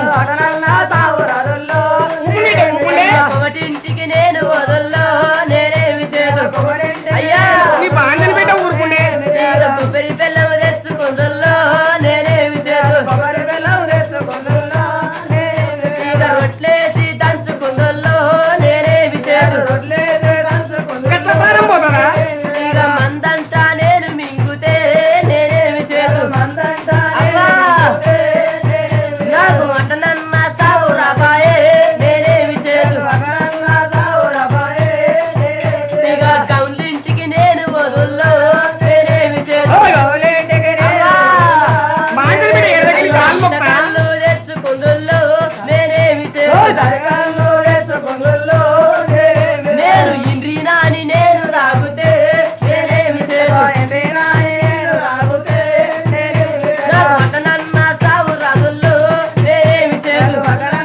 ఉమ్మునిడే, ఉమ్మునిడే. ఒకటింటికి నేను వదుల్లో నేనే విజేడు అయ్యా నీ బాంచని బిడ్డ ఊరుకుండే ఇక కొబ్బరి బెల్లం తెచ్చుకుందుల్లో నేనే విజేడు ఇక రొట్లేసి దంచుకుందుల్లో నేనే విజేడు గట్ల ప్రాణం పోతారా ఇక మందంట నేను మింగుతే నేనే విజేడు అబ్బా నాకు అటనన్న సావు రాబాయే నేనే విజేడు ఇక కౌలింటికి నేను వదుల్లో నేనే విజేడు బాంచని బిడ్డ ఏడవకి కాలు మొక్క కళ్ళు తెచ్చుకుందుల్లో నేనే విజేడు నేను ఇంద్రి నాని నేను రాగుతే నేనే విజేడు నాకు అటనన్న సావు రాదుల్లో నేనే విజేడు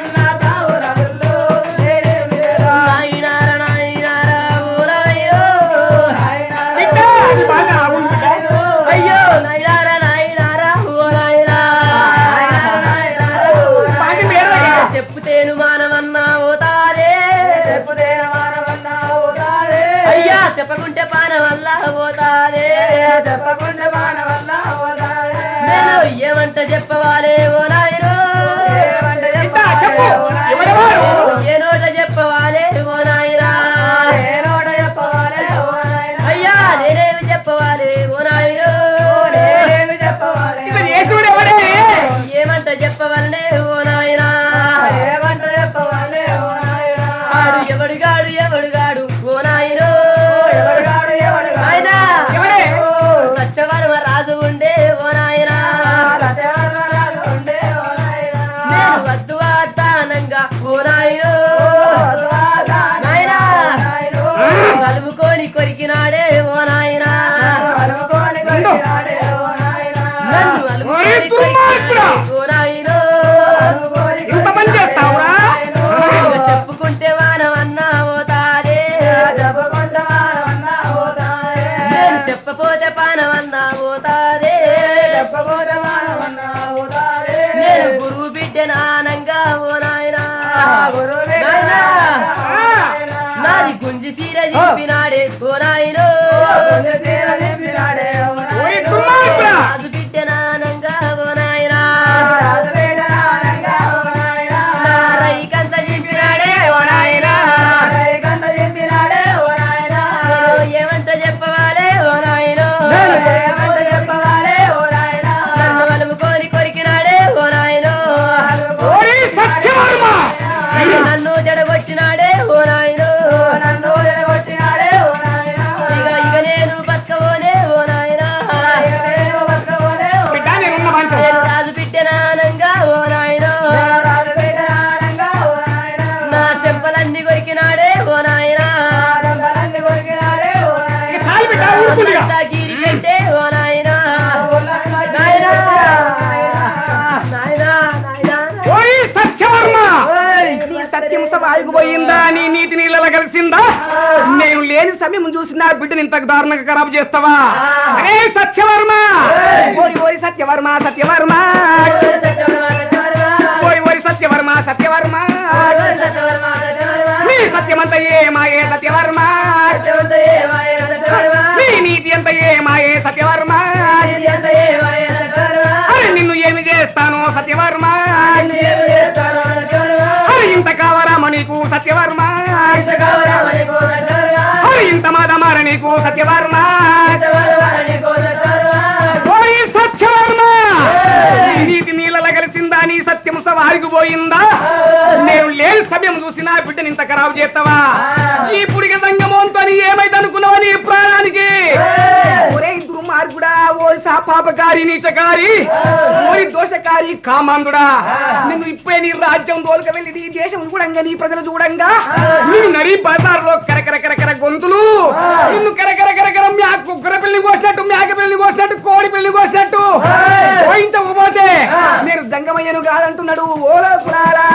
నాయనార నాయనార ఊరాయో బిడ్డ అది బాగా ఆవులు బిడ్డ అయ్యో నాయనార నాయనార ఊరాయరా బాంచని ఏడవకే చెప్పుతేను మానవన్నా ఓతారే అయ్యా చెప్పకుంటే పానవల్ల పోతారే నేను ఏమంట చెప్పవాలే ఓ నాయనో బిడ్డ చెప్పు ఎవరెవరు ఏ నోట చెప్పవాలే ఓ నాయనా అయ్యా నేనేమి చెప్పవాలే ఓ నాయనో ఇతను యేసుడు ఎవడే ఏమంట చెప్పవలనే ఓ నాయనా ఆడు ఎవడుగాడు ఎవడుగాడు ఓ నాయనో నాయనా ఎవరే సత్యవర్మ రాజు ఉండే ఓ నాయనా నేను వద్దు వాతానంగా ఓ నాయనో నాయనా కలుపుకొని కొరికినాడే ఓ నాయనా నన్ను ఓయ్ అలుపుకొని దుర్మార్గుడా! ఓ నాయనో ఇంత పని చేస్తావురా ఇక చెప్పుకుంటే వానవన్నా పోతారే నేను చెప్పపోతే పానవన్నా పోతారే నేను గురువు బిడ్డ నానంగా ఓ నాయనా నాయనా నాది గుంజి సీర చెప్పినాడే ఓ నాయనో ఓయ్ దుర్మార్గుడా! రాజు బిడ్డ నానంగా ఓ నాయనా నా రైకంత చెప్పినాడే ఓ నాయనా నేను ఏమంట చెప్పవాలే ఓ నాయనో నన్ను కలుపుకొని కొరికినాడే ఓ నాయనో ఓయ్ సత్యవర్మ నన్ను జడగొట్టినాడే ఓ నాయనో ఇక ఇక నేను బస్త ఊరుకుందిగా. ఒళ్ళంతా గీరికంటే ఓ నాయనా నాయనా నాయనా నాయనా ఓయ్ సత్యవర్మ నీ సత్యం సభకు పోయిందా నీ నీతి నీళ్ళ కలిసిందా నేను లేని సమయం చూసి నా బిడ్డని ఇంత దారుణంగా ఖరాబు చేస్తావా అరే సత్యవర్మ ఓరి ఓరి సత్యవర్మ సత్యవర్మ ఓరి ఓరి సత్యవర్మ సత్యవర్మ నీ సత్యమంత ఏ మాయే సత్యవర్మ నీ నీతి అంత ఏ మాయే సత్యవర్మ అరే నిన్ను ఏమి చేస్తాను సత్యవర్మ అరే ఇంత కావరామ నీకు సత్యవర్మ అరే ఇంత మాదమార నీకు సత్యవర్మ ఓయ్ సత్యవర్మ నీ నీతి నీళ్ళ కలిసిందా నీ సత్యము సవారికి పోయిందా నేను లేని సమయం చూసి నా బిడ్డని ఇంత ఖరాబు చేస్తావా ఈ పుడిగ సంగమంతో ఏమైతే అనుకున్నావా నీ ప్రాణానికి ఒరే దుర్మార్గుడా ఓ పాపకారి నీచకారి ఓరి దోషకారి కామాంధుడా నిన్ను ఇప్పుడే నీ రాజ్యం దోలుక వెళ్ళి నీ దేశం చూడంగా నీ ప్రజలు చూడంగా నీ నడి బజార్లో కరకర కరకర గొంతులు నిన్ను కరకర కరకర మేక కుక్కర పిల్లి కోసినట్టు మేక పిల్లి కోసినట్టు కోడి పిల్లి కోసినట్టు పోయించకపోతే నేను దంగమయ్యను కాదంటున్నాడు ఓలో కురాలా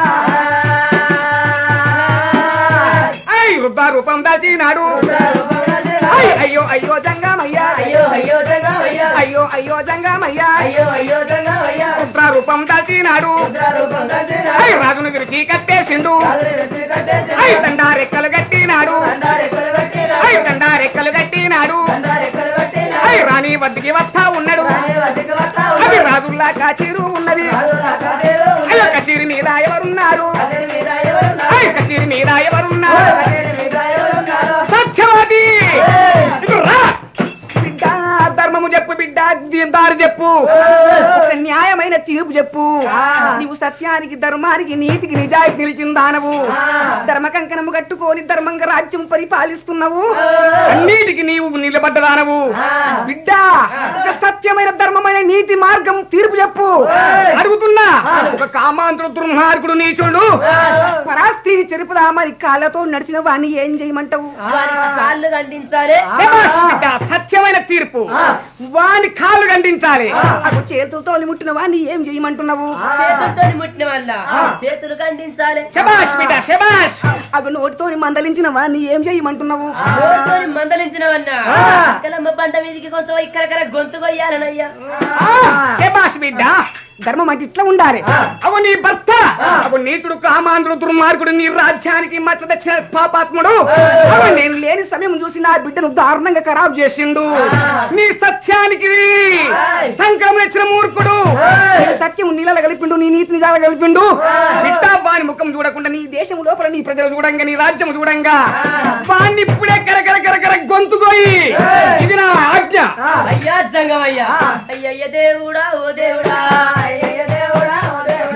ఐ వృద్ధ రూపం దాచినాడు ఐ, అయ్యో అయ్యో జంగమయ్యా అయ్యో అయ్యో జగమయ్యా అయ్యో అయ్యో జంగమయ్యా అయ్యో అయ్యో జగమయ్యా వృద్ధ రూపం దాచినాడు రూపం కట్టినా ఐ రాజును విరిచి కట్టేసిండు కట్టేసి ఐ దండా రెక్కలు కట్టినాడు రెక్కలు కట్టినా ఐ దండా రెక్కలు కట్టినాడు రెక్కలు కట్టినా ఐ రాణి వడ్డికి వస్తా ఉన్నాడు వద్దకు వస్తా అది రాజుల్లా కాచీరు ఉన్నది అయ్యో కచీరి మీద ఎవరున్నారు ఐ కచీరి మీద ఎవరున్నారు సత్యవాది ఇటు రా. బిడ్డ ధర్మము చెప్పు బిడ్డ దారి చెప్పు ఒక న్యాయమైన తీర్పు చెప్పు నీవు సత్యానికి ధర్మానికి నీతికి నిజాయితీ నిలిచిన దానవు ధర్మ కంకణము కట్టుకొని ధర్మంగా రాజ్యం పరిపాలిస్తున్నావు అన్నిటికి నీవు నిలబడ్డ దానవు బిడ్డ ఒక సత్యమైన ధర్మమైన నీతి మార్గం తీర్పు చెప్పు అడుగుతున్నా ఒక కామాంతుడు దుర్మార్గుడు నీచుడు పరాస్త్రీని చెరుపుదామని కాళ్ళతో నడిచిన వాణ్ణి ఏం చేయమంటావు వారికి కాళ్ళు ఖండించాలి శభాష్ బిడ్డ, సత్యమైన తీర్పు వాని కాళ్ళు ఖండించాలి అటు చేతులతో ముట్టిన వాణ్ణి ఏం చేయమంటున్నావు చేతులతో ముట్టిన వల్ల చేతులు ఖండించాలి శబాష్ బిడ్డ శబాష్ అగు నోటితో మందలించిన వాణ్ణి ఏం చేయమంటున్నావు నోటితో మందలించిన వల్ల కలమ్మ పంట మీదకి కొంచెం ఇక్కడకర గొంతు కొయ్యాలనయ్యా శబాష్ బిడ్డ ధర్మం అంటే ఇట్లా ఉండాలి అవు నీ భర్త అవు నీతుడు కామాంధ్రుడు దుర్మార్గుడు నీ రాజ్యానికి మచ్చ తెచ్చిన పాపాత్ముడు అవు నేను లేని సమయం చూసి నా బిడ్డను దారుణంగా ఖరాబ్ చేసిండు నీ సత్యానికి సంక్రమణ ఇచ్చిన మూర్ఖుడు నీ సత్యం నీళ్ళ కలిపిండు నీ నీతి నిజాల కలిపిండు బిడ్డ వాని ముఖం చూడకుండా నీ దేశం లోపల నీ ప్రజలు చూడంగా నీ రాజ్యం చూడంగా వాణ్ణి ఇప్పుడే కరకర కరకర గొంతుకోయి ఇది నా ఆజ్ఞ అయ్యా జంగమయ్యా అయ్యయ్య దేవుడా ఓ దేవుడా అయ్యయ్య దేవుడా ఓ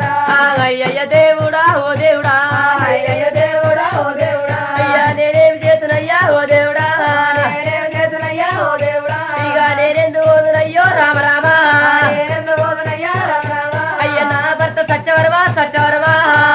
దేవుడా అయ్యా నేనేం చేతునయ్యా ఓ దేవుడా ఇక నేనెందు ఓదునయ్యో రామ రామ అయ్య నా భర్త సత్యవరమా సత్యవరమా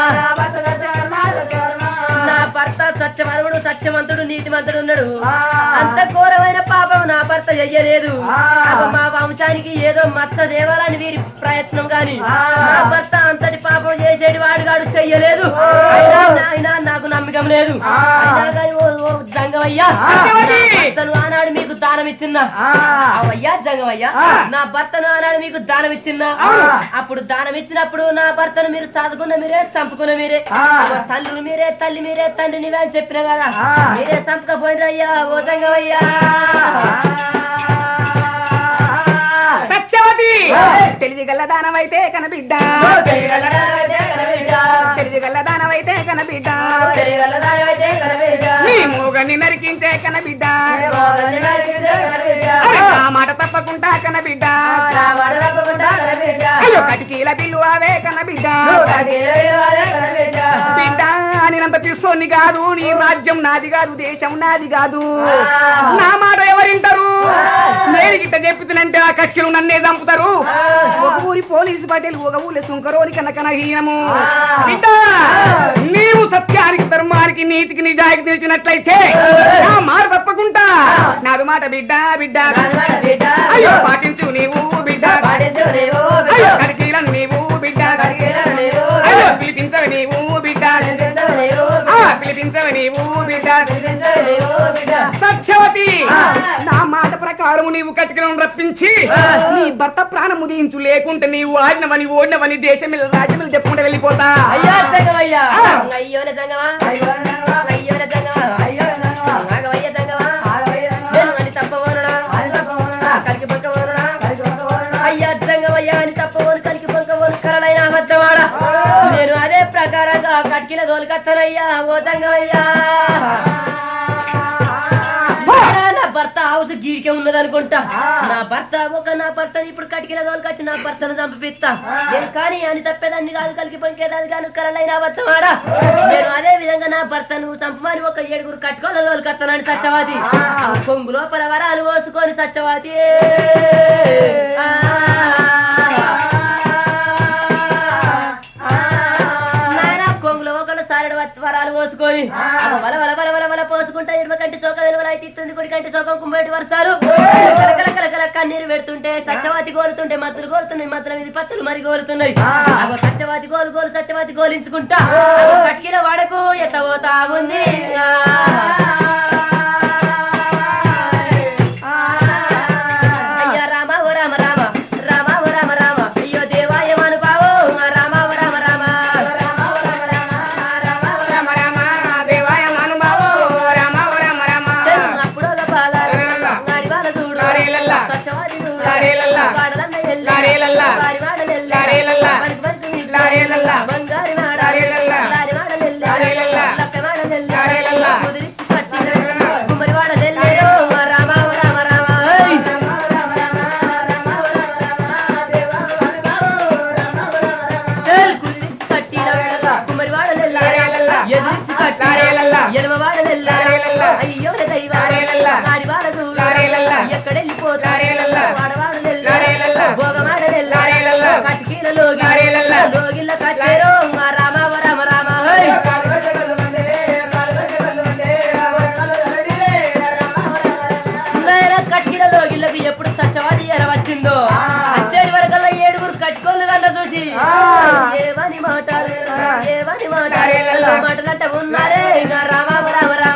నా భర్త సత్యవరముడు సత్యవంతుడు నీతిమంతుడు ఉన్నాడు అంత ఘోరమైన పాపం నా భర్త చెయ్యలేదు అగో మా వంశానికి ఏదో మత్త దేవాలని వీరి ప్రయత్నం గాని నా భర్త అంతటి పాపం చేసేటి వాడు గాడు చెయ్యలేదు అయినా అయినా నాకు నమ్మకం లేదు అయినా గాని ఓ ఓ జంగమయ్యా భర్తను ఆనాడు మీకు దానం ఇచ్చిందా అవయ్యా జంగమయ్యా నా భర్తను ఆనాడు మీకు దానం ఇచ్చిందా అప్పుడు దానం ఇచ్చినప్పుడు నా భర్తను మీరు సాదుకున్న మీరే చంపుకున్న మీరే అగో తల్లులు మీరే తల్లి మీరే తండ్రి నీవే అని చెప్పిన కదా మీరే చంపకపోయినయ్యా ఓ జంగమయ్యా సత్యవతి తెలివి గల్ల దానమైతే కనబిడ్డ తెలివి గల్ల దానమైతే కనబిడ్డ నీ మూగని నరికించే కనబిడ్డ అరే, ఆ మాట తప్పకుండా కనబిడ్డ అయ్యో కటికీల బిల్లు అవే కనబిడ్డ బిడ్డ నేనంత తీసుకోని కాదు నీ రాజ్యం నాది కాదు దేశం నాది కాదు నా మాట ఎవరింటారు నేను గిట్ట చెప్పుతున్నంటే ఆ కక్షలు నన్నే చంపుతారు ఒక ఊరి పోలీసు పటేల్ ఒక ఊరి సుంకరోని కనకన హీనము బిడ్డ నీవు సత్యానికి ధర్మానికి నీతికి నిజాయికి నిలిచినట్లయితే నా మాట తప్పకుండా నాదు మాట బిడ్డ బిడ్డ గల్మడ బిడ్డ అయ్యో పాటించు నీవు బిడ్డ పాటించు నీవు బిడ్డ అయ్యో కడికీలను నీవు బిడ్డ కడికీలను నీవు బిడ్డ. అయ్యో పిలిపించవు నీవు బిడ్డ పిలిపించు నీవు ఆ, బిడ్డ పిలిపించవు నీవు బిడ్డ పిలిపించు నీవు బిడ్డ సత్యవతి నా మాట ప్రకారం నీవు కటికలను రప్పించి నీ భర్త ప్రాణం ఉదయించు లేకుంటే నీవు ఆడినవని ఓడినవని దేశం రాజ్యం చెప్పుకుంటే వెళ్ళిపోతా అయ్యో సంగమయ్యా ఆ. అయ్యోనే సంగమా అయ్యో రంగమా, అయ్యోనే సంగమా అయ్యో రంగమా, నాగవయ్య సంగమా ఆగవయ్య రంగమా, నేను అని తప్పవనుడా అది తప్పవనుడా, కలికి పక్కవనుడా అది తప్పవనుడా. అయ్యా సంగమయ్య అని తప్పవను కలికి పక్కవను కరలైన అబద్ధమాడా నేను అదే ప్రకారంగా కట్కిల తోలుకత్తనయ్యా ఓ సంగమయ్యా నా భర్త హౌస్ గీడికే ఉన్నది అనుకుంటా నా భర్త ఒక నా భర్తని ఇప్పుడు కటికిల తోలుకొచ్చి నా భర్తను చంపిస్తా నేను కానీ అని తప్పేదాన్ని కాదు కలికి పంకేదాన్ని కాను కరలైన అబద్ధమాడా నేను అదే విధంగా నా భర్తను చంపమని ఒక ఏడుగురు కట్టుకోలే తోలుకొస్తానని సత్యవాది కొంగు లోపల వరాలు పోసుకొని సత్యవాది ఆ. నాయనా కొంగులో ఒకళ్ళు సారెడు వరాలు పోసుకొని అగో వల వల వల వల వల పోసుకుంటా ఇరవై కంటి చోక వెలువల అయితే ఇస్తుంది కుడి కంటి చోకం కుమ్మటి వర్షాలు కలకల కలకల కన్నీరు పెడుతుంటే సత్యవాతి గోలుతుంటే మత్తులు గోలుతున్నాయి మత్తుల మీద పత్తులు మరి గోలుతున్నాయి అగో సత్యవాతి గోలు గోలు సత్యవాతి గోలించుకుంటా అగో కట్కిన వాడకు ఎట్లా పోతా ఉంది అయ్యా రామ ఓ రామ రామ రామ ఓ రామ రామ అయ్యో దేవాయ మనుభావో రామ ఓ రామ రామ రామ రామ దేవాయ మనుభావో రామ రామ రామ అప్పుడు ఒక బాల నాడి బాల చూడు లారీలల్లా. సత్యవాది చూడు లారీలల్లా. వాడలన్న ఎల్ల. లారీలల్లా. వారి వాడలెల్ల. లారీలల్లా. వారికి మంచి నీళ్ళు. లారీలల్లా. బంగారు వాడ. లారీలల్లా. లారీ వాడలెల్ల. లారీలల్లా. లక్క వాడలెల్ల. లారీలల్లా. కుదిరించి పట్టిన. కుమ్మరి వాడలెల్లేరో. రామ ఓ రామ రామ ఓయ్. చెల్ కుదిరించి కట్టిన. కుమ్మరి వాడలెల్ల. లారీలల్లా. ఎదిరించి కట్టిన. లారీలల్లా. ఎడమ వాడలెల్ల. లారీలల్లా. అయ్యో దైవ లారీలల్లా. నాడి వాడ చూడు. లారీలల్లా. ఎక్కడెళ్ళిపోతా లారీలల్లా. వాడవాడలెల్ల. లారీలల్లా. భోగమాడలెల్ల. లారీలల్లా. కటికీల లోగి. లారీలల్లా. లోగిళ్ళ కచ్చేరో. మా రామ ఓ రామ రామ హోయ్. నాయన కట్కిన లోగిళ్ళకి ఎప్పుడు సత్యవాది ఎర వచ్చిందో అచ్చేటి వరకల్లా ఏడుగురు కట్టుకోలు కన్నా చూసి ఏవని మాటలు ఏవని మాటలు మాటలంట ఉన్నారే ఇంకా రామ ఓ రామ రామ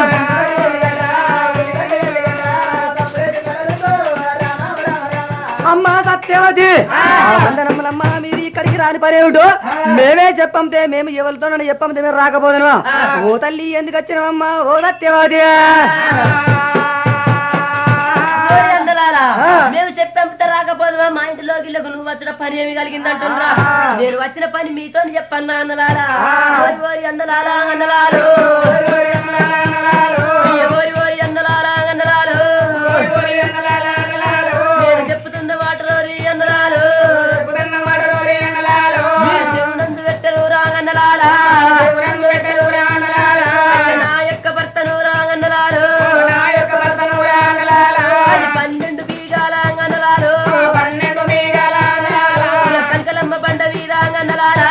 అమ్మా సత్యవతి వందనములమ్మ మీరు ఇక్కడికి రాని పనేమిటో మేమే చెప్పంతే మేము ఎవరితో చెప్పంతే మేము రాకపోదును ఓ తల్లి ఎందుకు వచ్చినావమ్మా ఓ సత్యవతి ఓయ్ అందలాలా, మేము చెప్పంత రాకపోదువా మా ఇంటిలో గిల్లకు నువ్వు వచ్చిన పని ఏమి కలిగిందంటుండ్రా నేను వచ్చిన పని మీతో చెప్పన్నా అన్నలారా ఓరి ఓరి అందలాలా అన్నలాలు ఓరి ఓరి అందలాలా అన్నలాలు నేను చెప్పుతున్న వాటరోరి అందలాలు మీరు చెవునందు పెట్టరు రాగన్నలాలా నా యొక్క భర్తను రాగన్నలాలు అది పన్నెండు బీగాల అంగనలాలు కంకలమ్మ బండ వీధ అంగనలాలా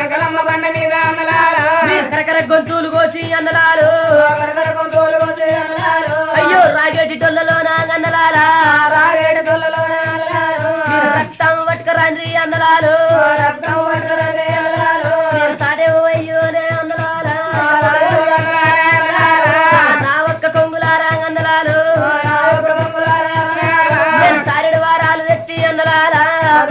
మీరు కరకర గొంతులు కోసి అన్నలాలు అయ్యో రాగేటి డొల్లలో నాగన్నలాలా మీరు రక్తం పట్టుకరాండ్రి అన్నలాలు మీరు సాడే అయ్యోనే అన్నలాలా నా ఒక్క కొంగులారా అన్నలాలు నేను సారెడు వారాలు ఎత్తి అన్నలాలా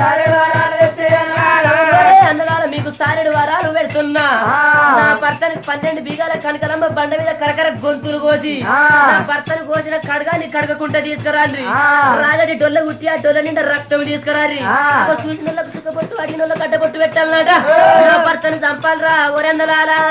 ఒరే అన్నలాల మీకు సారెడు వారాలు పెడుతున్నా నా భర్తని పన్నెండు బీగాల కనకలమ్మ బండ మీద కరకర గొంతులు కోసి నా భర్తను కోసిన కడగాని కడగకుంటా తీసుకురాండి రాగడి డొల్ల కుట్టి ఆ డొల్ల నిండా రక్తం తీసుకురారి చూసిన సుఖపొట్టు అడిగిన వాళ్ళకి అడ్డపొట్టు పెట్టాలన్నాక నా భర్తను చంపాలరా ఒరెందలాలా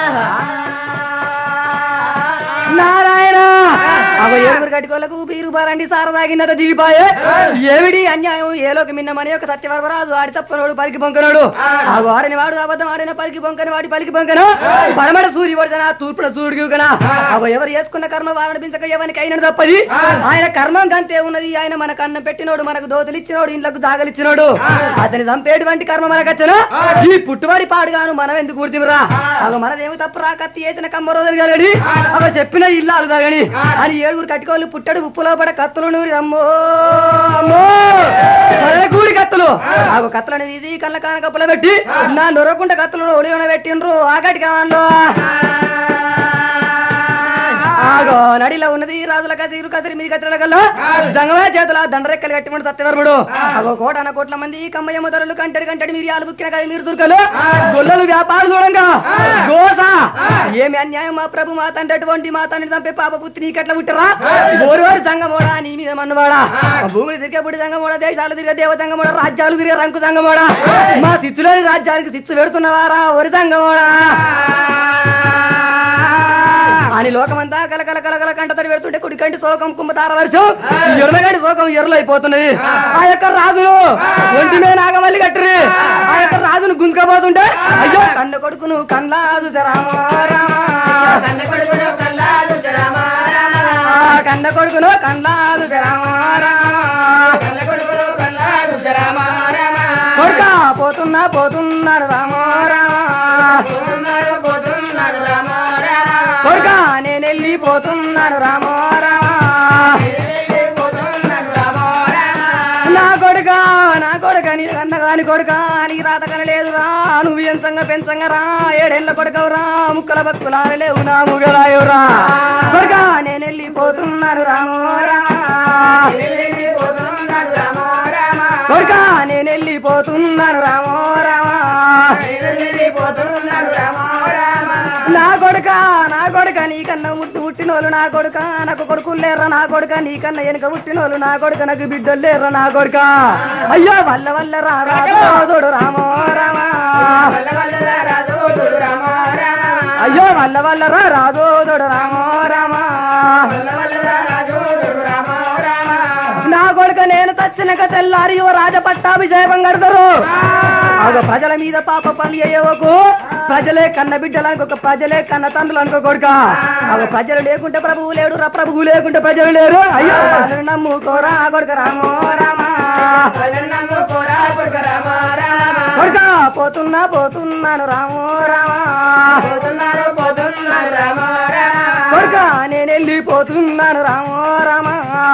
నారాయణ అవ ఏడుగురు కట్టుకోలకు బీరు బారండి సార తాగినత దిగిపోయే ఏమిడి అన్యాయం ఏలోకి మిన్న మన యొక్క సత్యవరవరాజు ఆడి తప్పనోడు పలికి పొంకనోడు ఆ వాడిని వాడు అబద్ధం ఆడిన పలికి పొంకని వాడి పలికి పొంకను పరమడ సూర్య పడితేనా తూర్పున సూర్యుడు కనా అవ ఎవరు చేసుకున్న కర్మ వాడిని పెంచక ఎవరికి అయినది తప్పది ఆయన కర్మం కంతే ఉన్నది ఆయన మనకు అన్నం పెట్టినోడు మనకు దోతులు ఇచ్చినోడు ఇండ్లకు జాగలిచ్చినోడు అతని చంపేటువంటి కర్మ మనకచ్చను ఈ పుట్టుబడి పాడుగాను మనం ఎందుకు గుర్తిమిరా అవ మనదేమి తప్పు రా కత్తి వేసిన కమ్మ రోజులు కలగడి అవ చెప్పిన ఇల్లాలు తగని అని ఏడుగురు కట్టుకోవాలి పుట్టడు ఉప్పులో పడ కత్తులు నూరి రమ్మో అమ్మో గూడి కత్తులు ఆగు కత్తులను తీసి కళ్ళ కాన కప్పులో పెట్టి నా నొరకుండా కత్తులు ఒడిలోన పెట్టిండ్రు ఆగటి కావాలో ఆగో నడిలో ఉన్నది రాజుల కసిరు కసిరి మీది కత్తిల కల్లా జంగమే చేతుల దండరెక్కలు కట్టిమండు సత్యవర్ముడు అగో కోటన కోట్ల మంది కమ్మయ్యమ్మ ధరలు కంటడి కంటడి మిరియాలు బుక్కిన కది మీరు దుర్గలు గొల్లలు వ్యాపారులు చూడంగా గోస ఏమి అన్యాయం మా ప్రభు మా తండ్రి అటువంటి మా తండ్రి చంపే పాప పుత్రి నీకెట్లా పుట్టరా గోరువాడు జంగమోడా నీ మీద మన్నువాడా భూమిని తిరిగే పుడి జంగమోడ దేశాలు తిరిగే దేవ జంగమోడ రాజ్యాలు తిరిగే రంకు జంగమోడ మా సిచ్చులేని రాజ్యానికి సిచ్చు పెడుతున్నవారా ఒరి జంగమోడా అని లోకమంతా కల కల కల కల కంట తడి పెడుతుంటే కుడి కంటి శోకం కుంభతార వర్షం ఎర్రగంటి శోకం ఎర్రలైపోతున్నది ఆ యొక్క రాజును ఒంటి మీద నాగమల్లి కట్టరు ఆ యొక్క రాజును గుంజుకపోతుంటే అయ్యో కన్న కొడుకును కన్నాదు రామ కన్న కొడుకును కన్నాదు కన్న కొడుకును కన్నాదు కొడుక పోతున్నా పోతున్నాడు రామ కొడుక నేను వెళ్ళిపోతున్నాను రామో రామా నా కొడుక నా కొడుక నీ కన్న కాని కొడుక నీ రాత కనలేదురా నువ్వు ఎంతంగా పెంచంగా రా ఏడేళ్ల కొడుకవురా ముక్కల భక్తులా లేవు నా ముగలాయురా కొడుక నేను వెళ్ళిపోతున్నాను రామో కొడుక నేను వెళ్ళిపోతున్నాను రామో రామా నా కొడుక నా కొడుక నీకన్నా ముట్టు పుట్టినోళ్ళు నా కొడుక నాకు కొడుకులు లేరా నా కొడుక నీకన్నా వెనుక పుట్టినోళ్ళు నా కొడుక నాకు బిడ్డలు లేరా నా కొడుక అయ్యో వల్ల వల్ల రా రాజోడు రామో రామా అయ్యో వల్ల వల్ల రా రాజోడు రామో రామా నా కొడుక నేను తచ్చినక తెల్లారి ఓ రాజ పట్టాభిషేకం కడతారు ఒక ప్రజల మీద పాప పనులు చేయవకు ప్రజలే కన్న బిడ్డలు అనుకో ప్రజలే కన్న తండ్రులు అనుకో కొడుక ఒక ప్రజలు లేకుంటే ప్రభువు లేడు రా ప్రభువు లేకుంటే ప్రజలు లేరు అయ్యో వాళ్ళని నమ్ముకోరా కొడుక రామో రామా కొడుక పోతున్నా పోతున్నాను రామో రామా కొడుక నేను వెళ్ళిపోతున్నాను రామో రామా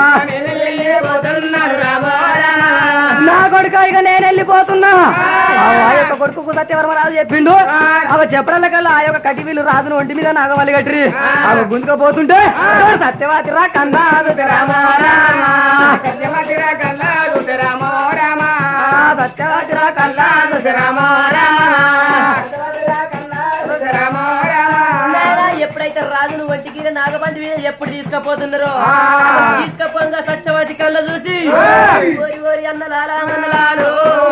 నా కొడుక ఇక నేను వెళ్ళిపోతున్నా ఆ యొక్క కొడుకు సత్యవర్మరాజు చెప్పిండు అవ చెప్పడాల కల్లా ఆ యొక్క కటివీలు రాజును ఒంటి మీద నాగవాలి కట్టి అవ గుంజుకపోతుంటే సత్యవాతి రా కన్నాదు సత్యవాతి రా కన్నాదు నాయనా, ఎప్పుడైతే రాజును ఒంటికి నాగబండి మీద ఎప్పుడు తీసుకపోతున్నారో తీసుకపోగా సత్యవతి కళ్ళ చూసి ఓరి ఓరి అన్నలాలా అన్నలాలు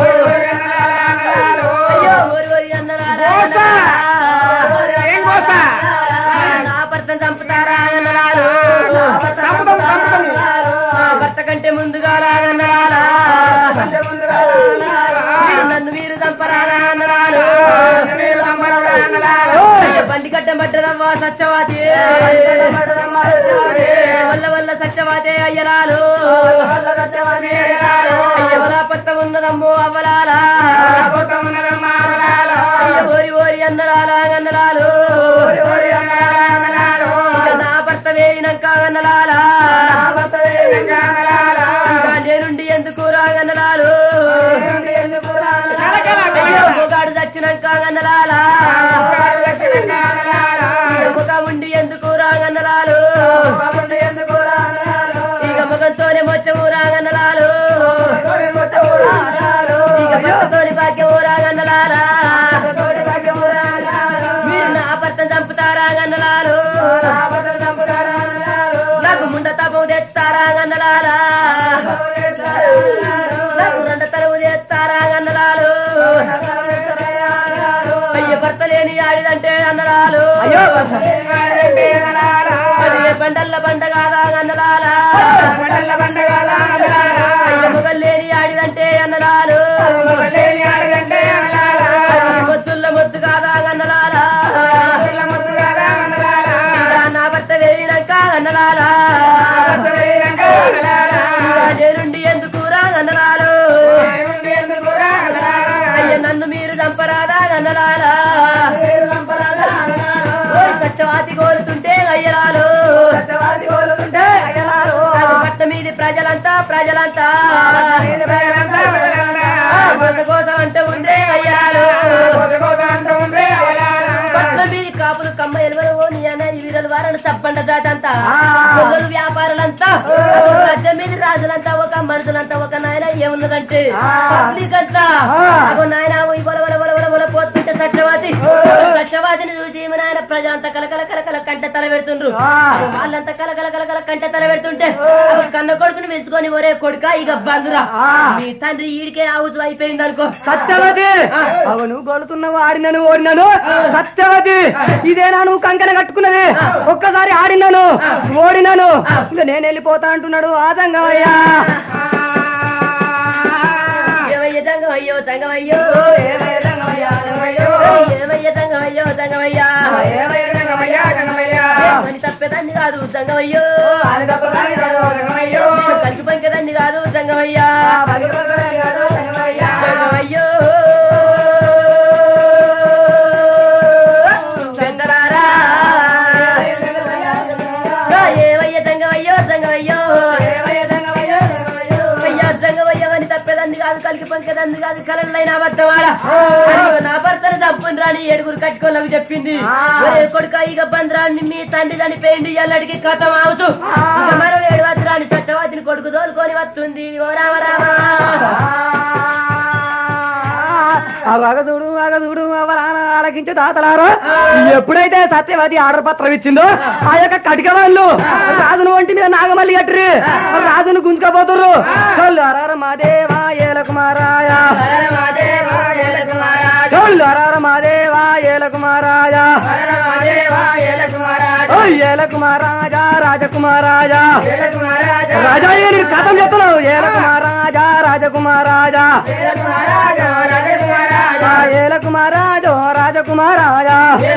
అయ్యో ఓరి ఓరి అన్నలాలా ఏం గోస? నా భర్తను చంపుతారా అన్నలాలు చంపుతాం, చంపుతాం. నా భర్త కంటే ముందుగా లాగన్నలాలా మీరు నన్ను మీరు చంపరాదా అన్నలాలు అయ్యో, బండి కట్ట మట్టదమ్మా సత్యవాతి వల్ల వల్ల సత్యవాతే అయ్యలాలు అయ్యవలా పట్ట ఉన్నదమ్మో అవ్వలాలా అయ్య ఓరి ఓరి అన్నలాలా గన్నలాలు ఇక నా భర్త వేయినాక గన్నలాలా ఇక నేనుండి ఎందుకు రాగన్నలాలు అయ్యో, మొగాడు చచ్చినాక గన్నలాలా ఇక ముఖ ఉండి ఎందుకు రాగన్నలాలు ఇక ముఖంతోనే మొచ్చము రాగన్నలాలు ఇక భర్తతోని భాగ్యము రాగన్నలాలా మీరు నా భర్తను చంపుతారా గన్నలాలు నాకు ముండ తపం తెస్తారా గన్నలాలా నాకు రెండ తలువు తెస్తారా గన్నలాలు అయ్య భర్త లేని ఆడిదంటే అన్నలాలు అయ్యో అది ఏ బండల్ల బండ కాదా అన్నలాలా అయ్య మొగలు లేని ఆడిదంటే అన్నలాలు అది మొద్దుల్ల మొద్దు కాదా అన్నలాలా ఇంకా నా భర్త వేయినాక అన్నలాలా ఇంకా నేనుండి ఎందుకు రా అన్నలాలు అయ్య నన్ను మీరు చంపరాదా అన్నలాలా ఓయ్ సత్యవాతి కోరుతుంటే అయ్యలాలు ప్రజలంతా ప్రజలంతా గోస కోసం అంటూ ఉండే అయ్యారు పట్నం మీద కాపులు కమ్మ ఎలువలు ఓ నీ అన్న ఈ వీరలు వారని సబ్బండ జాతంతా గొల్లలు వ్యాపారులంతా రాజ్యం మీద రాజులంతా ఒక మనుషులంతా ఒక నాయన ఏమున్నదంటే పబ్లిక్ అంతా అగో నాయన ఈ బొల బొల బొల బొల బొల పోతుంటే సత్యవాది సత్యవాదిని చూసి మన ఆయన ప్రజలంతా కలకల కలకల కంట తల పెడుతుండ్రు అగో వాళ్ళంతా కలకల కలకల కంట తల పెడుతుంటే అగో కన్న కొడుకుని పెంచుకొని ఒరే కొడుక ఇక బంధురా మీ తండ్రి ఈడికే ఆవుసు అయిపోయింది అనుకో సత్యవతి అవును గొలుతున్నావు ఆడినను ఓడినాను సత్యవతి ఇదేనా నువ్వు కంకణ కట్టుకున్నది ఒక్కసారి ఆడినాను ఓడినాను ఇంకా నేను వెళ్ళిపోతా అంటున్నాడు ఆ సంగమయ్యా ఏమయ్య జంగమయ్యో జంగమయ్యో ఏమయ్య జంగమయ్యో జంగమయ్యా మని తప్పేదాన్ని కాదు జంగమయ్యో నేను కలిగి పంకేదాన్ని కాదు జంగమయ్యా జంగమయ్యో చందరారా ఏమయ్య జంగమయ్యో జంగమయ్యో అయ్యా జంగమయ్య అని తప్పేదాన్ని కాదు కలిగి పంకేదాన్ని కాదు కలలైన అబద్ధమాడ అయ్యో, నా భర్తను చంపుని రాని ఏడుగురు కట్టుకోలేవు చెప్పింది ఒరే కొడుక ఇక బంద్రాన్ని మీ తండ్రి చనిపోయింది ఎల్లడికి కథం అవుతూ ఇక మరో ఏడు వద్దురాని సత్యవాతిని కొడుకు తోలుకొని వస్తుంది ఓ రామ రామ అగదుడు అగదుడు అవరాన ఆలకించే తాతలారా ఎప్పుడైతే సత్యవతి ఆర్డర్ పత్రం ఇచ్చిందో ఆ యొక్క కటిక వాళ్ళు రాజును ఒంటి మీద నాగమల్లి కట్టిరి రాజును గుంజుకపోతుర్రు చల్లు అరార మాదేవా ఏల కుమారాయ చల్లు అరార మాదేవా ఏల కుమారాయ ఓ ఏల కుమారాజా రాజకుమారాజా రాజా నేను కథం చెప్తున్నావు ఏల కుమారాజా రాజకుమారాజా ఏల కుమారాజో రాజకుమారాజా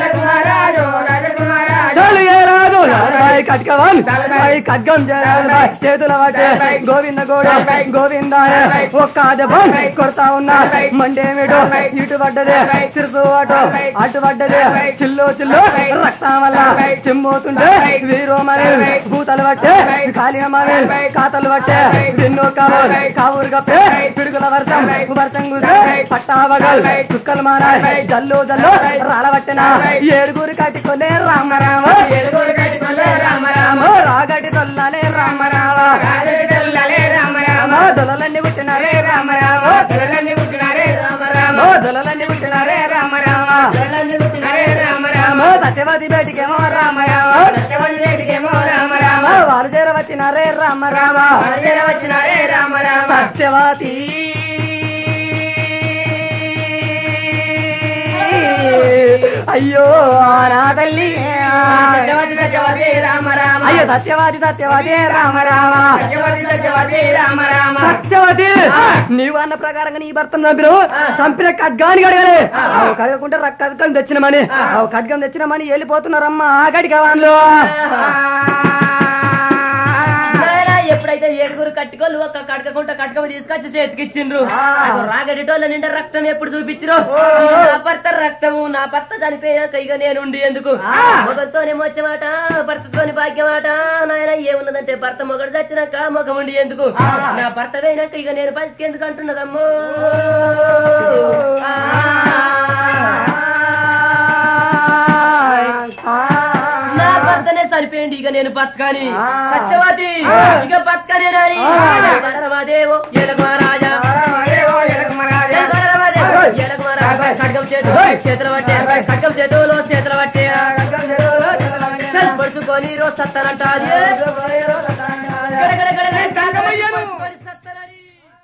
చాలు ఏ రాజు బాయ్ కట్కవన్ బాయ్ కట్కం చేయాలి బాయ్ చేతుల పట్టే గోవింద గోడ గోవిందాయ ఒక్క దెబ్బం కొడతా ఉన్నా మండేమిడు ఇటు పడ్డదే సిరుసు అటు అటు పడ్డదే చిల్లు చిల్లు రక్తం వల్ల చిమ్మోతుంటే వీరోమని భూతలు పట్టే కాళీయమ్మని కాతలు పట్టే ఎన్నో కావు కావురు కప్పే పిడుగుల వర్షం వర్షం గురిసే పట్టావగల్ చుక్కలు మారాయ్ జల్లు జల్లు రాలబట్టిన ఏడుగురు కట్టుకునే రామరామ ఏడుగురు కట్టుకునే రామరామ రాగడి తొల్లలే రామరామ రామ దొలలన్నీ పుట్టినారే రామరామ దొలలన్నీ పుట్టినారే రామరామ దొలలన్నీ పుట్టినారే రామరామ దొలలన్నీ పుట్టినారే రామరామ సత్యవతి బయటికేమో రామరామ సత్యవతి బయటికేమో రామరామ వాళ్ళు చేర వచ్చినారే రామరామ వాళ్ళు చేర వచ్చినారే రామరామ సత్యవతి అయ్యో నా తల్లి అయ్యో సత్యవాది సత్యవాది రామ రామ సత్యవతి నీవు అన్న ప్రకారంగా నీ భర్త చంపిన చంపిన ఖడ్గాని కడగలే అవి కడగకుంటే రక్క ఖడ్గం తెచ్చినమని అవి ఖడ్గం తెచ్చినమని వెళ్ళిపోతున్నారమ్మా ఆ గడిక వాళ్ళు నాయనా, ఎప్పుడైతే ఏడుగురు కట్టుకోలు ఒక కడకకుంట కటకం తీసుకొచ్చి చేతికి ఇచ్చిండ్రు రాగడిటోళ్ళ నిండా రక్తం ఎప్పుడు చూపించరు నా భర్త రక్తము నా భర్త చనిపోయాక ఇక నేనుండి ఎందుకు మొగతోనే మొచ్చమాట భర్తతోని భాగ్యమాట నాయన ఏమున్నదంటే భర్త మొగడు చచ్చినాక మొగం ఉండి ఎందుకు నా భర్త పోయినాక ఇక నేను బతికేందుకు అంటున్నదమ్మో నా భర్తనే చనిపోయింది ఇక నేను బతకాని సత్యవతి ఇక బతకనే రాని వరరమాదేవో ఏలక మహారాజా ఖడ్గం చేతులు చేతులు పట్టే ఖడ్గం చేతులు చేతులు పట్టే పడుచుకొని రోజు సత్తానంట అది